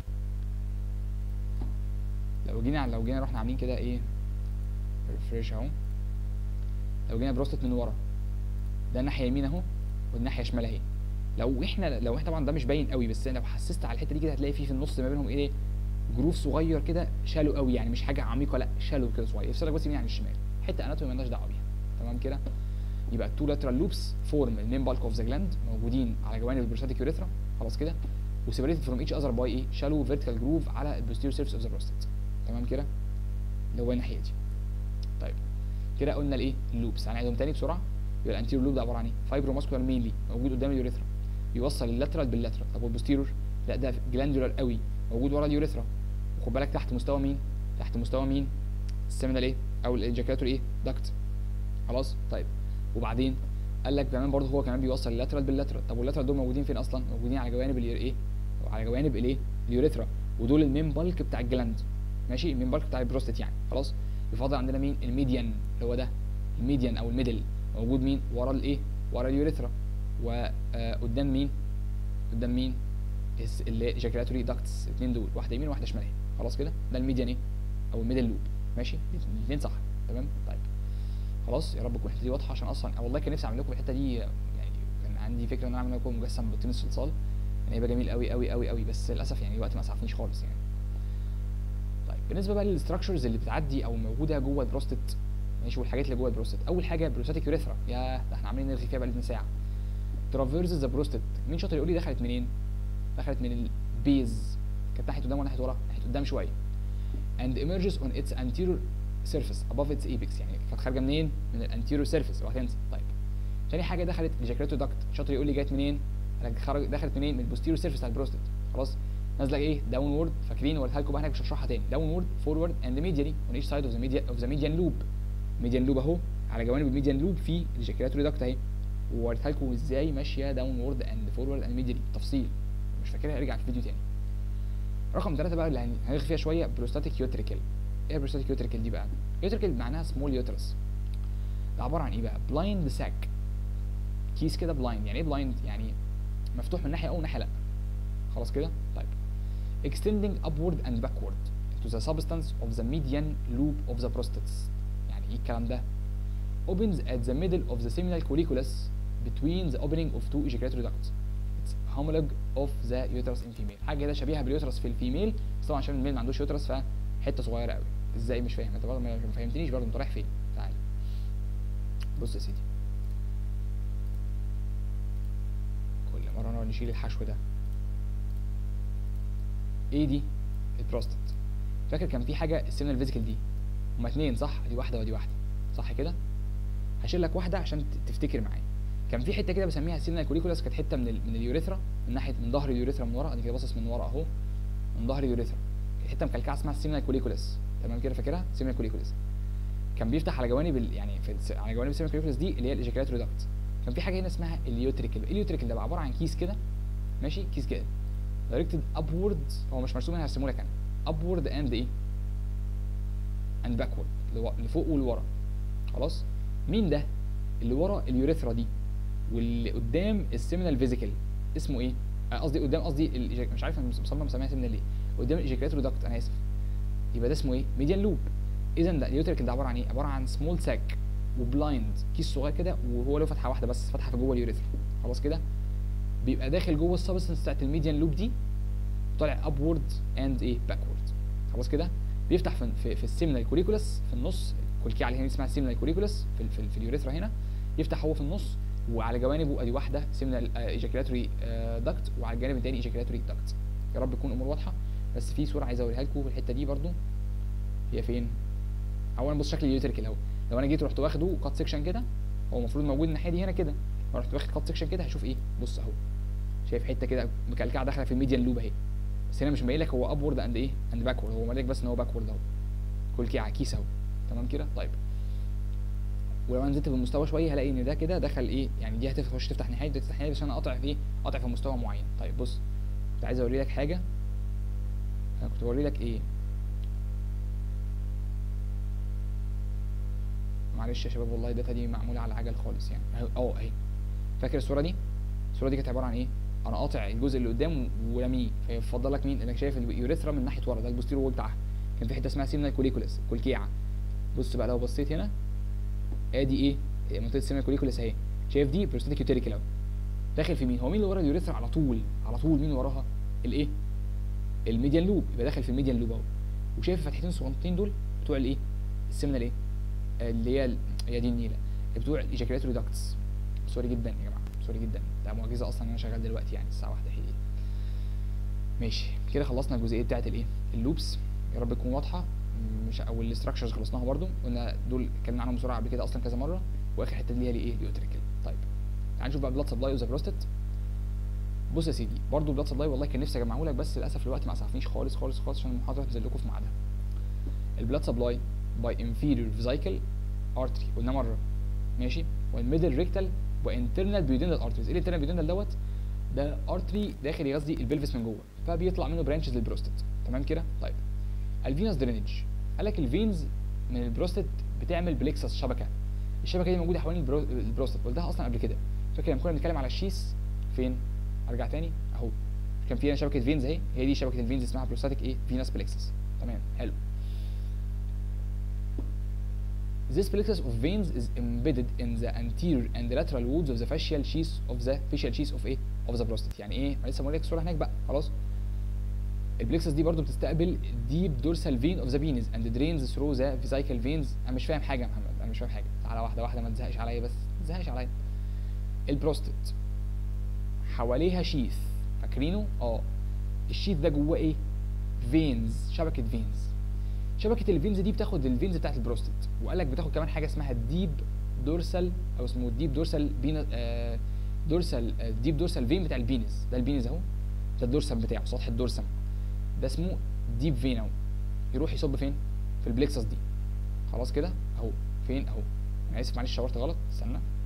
لو جينا لو جينا رحنا عاملين كده ايه ريفريش اهو لو جينا بروستات من ورا ده الناحيه يمين اهو والناحيه شمال اهي لو احنا لو احنا طبعا ده مش باين قوي بس لو حسست على الحته دي كده هتلاقي فيه في النص ما بينهم ايه جروف صغير كده شالو قوي يعني مش حاجه عميقه لا شالو كده صغير يفصلك بس يمين عن الشمال حته اناتومي مالناش دعوه بيها تمام كده يبقى التو لاترال لوبس فورم المين بالك اوف ذا جلاند موجودين على جوانب البروستاتيك يوريثرا خلاص كده وسيبريتد فروم ايتش اذر باي ايه شالو فيرتيكال جروف على البوستيريور سيرفيس اوف ذا بروستات تمام كده اللي هو الناحيه دي طيب كده قلنا الايه اللوبس هنعيدهم تاني بسرعه يبقى الانتيريور لوب ده عباره عن ايه فايبرو ماسكولار مينلي موجود قدام اليوريثرا يوصل اللاترال باللاترال طب والبوستيريور لا ده جلاندولار قوي موجود ورا اليوريثرا وخد بالك تحت مستوى مين تحت مستوى مين السيمينال ايه او الايجاكولاتور ايه داكت خلاص طيب وبعدين قال لك كمان برضه هو كمان بيوصل اللاترال باللاترال طب واللاترال دول موجودين فين اصلا موجودين على جوانب اليور ايه على جوانب الايه اليوريثرا ودول المين بالك بتاع الجلاند ماشي المين بالك بتاع البروستات يعني خلاص يفضل عندنا مين الميديان اللي هو ده الميديان او الميدل موجود مين ورا الايه ورا اليوريثرا وقدام مين قدام مين الس- اللي ايجاكيولاتوري داكتس الاثنين دول واحده يمين وواحده شمال اهي خلاص كده ده الميديان ايه او الميدل لوب ماشي الاثنين صح تمام طيب خلاص يا رب تكون الحته دي واضحه عشان اصلا والله كان نفسي اعمل لكم الحته دي يعني كان عندي فكره ان انا اعمل لكم مجسم بطين الصلصال يعني هيبقى جميل قوي قوي قوي قوي بس للاسف يعني الوقت ما اسعفنيش خالص يعني طيب بالنسبه بقى للستراكشرز اللي بتعدي او موجوده جوه البروستات ماشي والحاجات اللي جوه البروستات اول حاجه بروستاتيك يوريثرا يا ده احنا عاملين نرغي فيها بقى لنا ساعه ترافيرز ذا بروستات مين شاطر يقول لي دخلت منين دخلت من البيز كانت ناحيه قدام ولا ناحيه ورا ناحيه قدام شويه and emerges on its anterior surface above its apex يعني كانت خارجه منين من الانتيريور سيرفيس اوعى تنسى طيب تاني حاجه دخلت الجاكريتو داكت شاطر يقول لي جت منين قال لك خرج دخلت منين من البوستيريور سيرفيس بتاع البروستات خلاص نازله ايه داون وورد فاكرين وريتها لكم بقى هناك مش هشرحها تاني داون وورد فورورد اند ميديالي on each side of the media of the median loop median loop اهو على جوانب الميديان لوب في الجاكريتو داكت اهي ووريتها لكم ازاي ماشيه داون وورد اند فورورد اند ميديالي بالتفصيل مش فاكرها ارجع في الفيديو تاني رقم ثلاثة بقى اللي هن- هنرغي فيها شوية بروستاتيك يوتريكل ايه بروستاتيك يوتريكل دي بقى يوتريكل معناها سمول يوترس ده عبارة عن ايه بقى بلايند ساك كيس كده بلايند يعني ايه بلايند يعني مفتوح من ناحية او ناحية لا خلاص كده طيب extending upward and backward into the substance of the median loop of the prostates يعني ايه الكلام ده opens at the middle of the seminal colliculus between the opening of two ejaculatory ducts it's homologue of the uterus in female حاجه كده شبيهه باليوترس في الفيميل بس طبعا عشان الميل ما عندوش يوترس فحته صغيره قوي ازاي مش فاهم انت برضه ما ما فهمتنيش برضه انت رايح فين تعالى بص يا سيدي كل مره نقعد نشيل الحشو ده ايه دي البروستات فاكر كان في حاجه السيمنال فيزيكال دي هما اتنين صح دي واحده ودي واحده صح كده هشيل لك واحده عشان ت- تفتكر معايا كان في حته كده بسميها سيمنال كوليكولاس كانت حته من ال... من اليوريثرا من ناحيه من ظهر اليوريثرا من ورا ادي كده باصص من ورا اهو من ظهر اليوريثرا حته مكلكعه اسمها السيمنال كوليكولاس تمام كده فاكرها سيمنال كوليكولاس كان بيفتح على جوانب ال... يعني في الس... على جوانب السيمنال كوليكولاس دي اللي هي الايجاكولاتوري داكت كان في حاجه هنا اسمها اليوتريكل اليوتريكل ده بقى عباره عن كيس كده ماشي كيس كده دايركتد ابورد هو مش مرسوم هنا هرسمه لك انا ابورد اند ايه اند باكورد لفوق ولورا خلاص مين ده اللي ورا اليوريثرا دي واللي قدام السيمينال فيزيكال اسمه ايه آه، قصدي قدام قصدي الإيجاك- مش عارف انا مصمم مسميها سيمينال ليه قدام الايجاكولاتوري داكت انا اسف يبقى ده اسمه ايه ميديان لوب اذا ده اليوتريكل ده عباره عن ايه عباره عن سمول ساك وبلايند كيس صغير كده وهو له فتحه واحده بس فتحه في جوه اليوريثرا خلاص كده بيبقى داخل جوه السبستنس بتاعت الميديان لوب دي طالع ابورد اند ايه باكورد خلاص كده بيفتح في في, في السيمنال كوريكولاس في النص الكلكيه على هنا اسمها السيمنال كوريكولاس في, ال- في, ال- في اليوريثرا هنا يفتح هو في النص وعلى جوانبه ادي واحده سيمنال ايجاكولاتوري داكت وعلى الجانب الثاني ايجاكولاتوري داكت يا رب تكون الامور واضحه بس في صوره عايز اوريها لكم في الحته دي برضو هي فين اولا بص شكل اليوتريكل اهو لو انا جيت رحت واخده كات سيكشن كده هو المفروض موجود الناحيه دي هنا كده لو رحت واخد كات سيكشن كده هشوف ايه بص اهو شايف حته كده مكلكعه داخله في الميديان لوب اهي بس هنا مش مبين لك هو ابورد اند ايه اند باكورد هو مالك بس ان هو باكورد اهو كلكعه كيس اهو تمام كده طيب ولو انا نزلت في المستوى شويه هلاقي ان ده كده دخل ايه يعني دي هتخش تفتح ناحيه دي تفتح ناحيه بس انا قاطع في ايه قاطع في مستوى معين طيب بص كنت عايز اوري لك حاجه انا كنت بوري لك ايه معلش يا شباب والله الداتا دي معموله على عجل خالص يعني أهو- اه اهي فاكر الصوره دي الصوره دي كانت عباره عن ايه انا قاطع الجزء اللي قدام وراميه فيفضل لك مين انك شايف اليوريثرا من ناحيه ورا ده البوستيرو وول بتاعها كان في حته اسمها سيمنال كوليكولاس كلكيعه بص بقى لو بصيت هنا ادي ايه إيه منطقه السيمنال كوليكولاس اهي شايف دي بروستاتيك يوتيريكل اهو داخل في مين هو مين اللي ورا اليوريثرا على طول على طول مين وراها الايه الميديان لوب يبقى داخل في الميديان لوب اهو وشايف الفتحتين الصغنطين دول بتوع الايه السيمنال ايه اللي هي ال- هي دي النيله بتوع الايجاكولاتوري داكتس سوري جدا يا جماعه سوري جدا ده معجزه اصلا ان انا شغال دلوقتي يعني الساعه واحدة حقيقي ماشي كده خلصنا الجزئيه بتاعت الايه اللوبس يا رب تكون واضحه مش او الاستراكشرز خلصناها برضو قلنا دول اتكلمنا عنهم بسرعه قبل كده اصلا كذا مره واخر حته دي هي الايه اليوتريكل طيب تعال نشوف بقى بلاد سبلاي اوف ذا بروستات بص يا سيدي برضو بلاد سبلاي والله كان نفسي اجمعه لك بس للاسف الوقت ما اسعفنيش خالص خالص خالص عشان المحاضره هتنزل لكم في ميعادها البلاد سبلاي باي inferior فيزيكل ارتري قلنا مره ماشي والميدل ريكتال وانترنال بيودينال ارتريز ايه الانترنال بيودينال دوت ده ارتري داخل يغذي البلفس من جوه فبيطلع منه برانشز للبروستات تمام كده طيب الفينوس درينج قال لك الفينز من البروستات بتعمل بليكسس شبكه الشبكه دي موجوده حوالين البرو... البروستات قلتها اصلا قبل كده فاكر لما كنا بنتكلم على الشيس فين ارجع تاني اهو اهو كان في هنا شبكه فينز اهي هي دي شبكه الفينز اسمها بروستاتيك ايه فينس بلكسس تمام حلو This plexus of veins is embedded in the anterior and lateral walls of the facial sheath of the facial sheath of ايه of the prostate يعني ايه انا لسه بقول لك الصوره هناك بقى خلاص البلكسس دي برضو بتستقبل deep dorsal vein of the penis and drains through the vesical veins انا مش فاهم حاجه يا محمد انا مش فاهم حاجه تعالى واحده واحده ما تزهقش عليا بس ما تزهقش عليا البروستات حواليها شيث فاكرينه اه الشيث ده جواه ايه فينز شبكه فينز شبكه الفينز دي بتاخد الفينز بتاعت البروستات وقال لك بتاخد كمان حاجه اسمها الديب دورسال او اسمه الديب دورسال بينا آه دورسال آه ديب دورسال فين بتاع البينس ده البينس اهو ده الدورسال بتاعه سطح الدورسم ده اسمه ديب فين اهو يروح يصب فين في البلكسس دي خلاص كده اهو فين اهو انا اسف معلش شاورت غلط استنى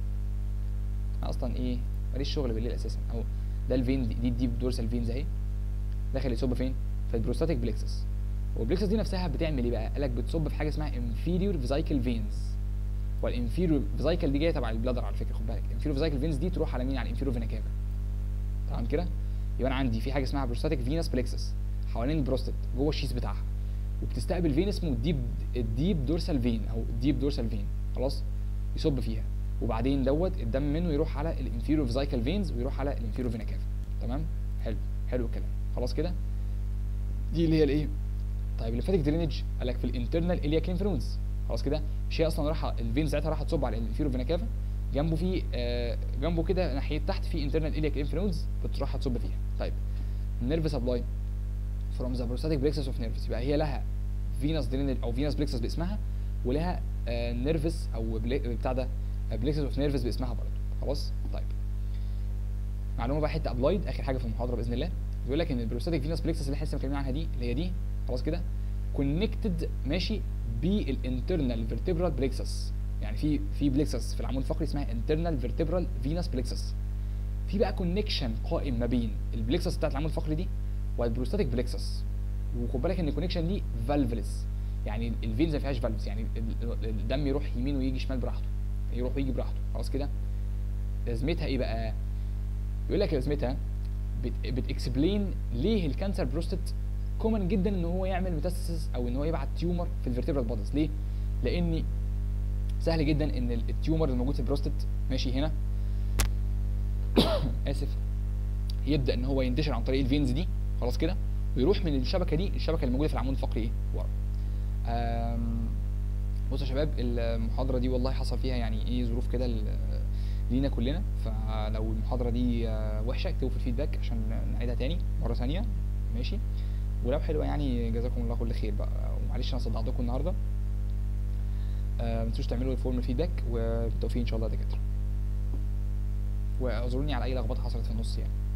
انا اصلا ايه ماليش شغل بالليل اساسا اهو ده الفين دي, دي الديب دورسال فينز اهي داخل يصب فين في البروستاتيك بلكسس والبلكسس دي نفسها بتعمل ايه بقى؟ قال لك بتصب في حاجه اسمها inferior vesical veins والانفيريور فيزايكل دي جايه تبع البلادر على فكره خد بالك الانفيريور فيزايكل فينز دي تروح على مين؟ على الانفيريور فينا كافا تمام كده؟ يبقى انا عندي في حاجه اسمها بروستاتيك فينس بلكسس حوالين البروستات جوه الشيس بتاعها وبتستقبل فين اسمه الديب الديب دورسال فين او الديب دورسال فين خلاص يصب فيها وبعدين دوت الدم منه يروح على الانفيريور فيزايكل فينز ويروح على الانفيريور فينا كافا تمام حلو حلو الكلام خلاص كده دي اللي هي الايه طيب الليمفاتيك درينج قال لك في الانترنال الياك لينف نودز خلاص كده مش هي اصلا رايحه الفين ساعتها رايحه تصب على الانفيرو فينا كافا جنبه في آه جنبه كده ناحيه تحت في انترنال الياك لينف نودز بتروح تصب فيها طيب النيرف سبلاي فروم ذا بروستاتيك بلكسس اوف نيرفز يبقى هي لها فينس درينج او فينس بلكسس باسمها ولها آه نيرفس او بتاع ده بلكسس اوف نيرفز باسمها برضه خلاص طيب معلومه بقى حته ابلايد اخر حاجه في المحاضره باذن الله بيقول لك ان البروستاتيك فينس بلكسس اللي احنا لسه متكلمين عنها دي اللي هي دي خلاص كده كونكتد ماشي بالانترنال فيرتبرال بلكسس يعني في في بلكسس في العمود الفقري اسمها انترنال فيرتبرال فينس بلكسس في بقى كونكشن قائم ما بين البلكسس بتاعت العمود الفقري دي والبروستاتيك بلكسس وخد بالك ان الكونكشن دي فالفلس يعني الفينز ما فيهاش فالفز يعني الدم يروح يمين ويجي شمال براحته يروح ويجي براحته خلاص كده لازمتها ايه بقى يقول لك لازمتها بتكسبلين ليه الكانسر بروستات كومن جدا ان هو يعمل ميتاستاسيس او ان هو يبعت تيومر في الفيرتبرال بوديز ليه؟ لان سهل جدا ان التيومر اللي موجود في البروستات ماشي هنا اسف يبدا ان هو ينتشر عن طريق الفينز دي خلاص كده ويروح من الشبكه دي الشبكه اللي موجوده في العمود الفقري ايه؟ ورا. بصوا يا شباب المحاضره دي والله حصل فيها يعني ايه ظروف كده لينا كلنا فلو المحاضره دي وحشه اكتبوا في الفيدباك عشان نعيدها تاني مره ثانيه ماشي ولو حلوه يعني جزاكم الله كل خير بقى ومعلش انا صدعتكم النهارده آه ما تنسوش تعملوا فورم الفيدباك وبالتوفيق ان شاء الله يا دكاتره واعذروني على اي لخبطه حصلت في النص يعني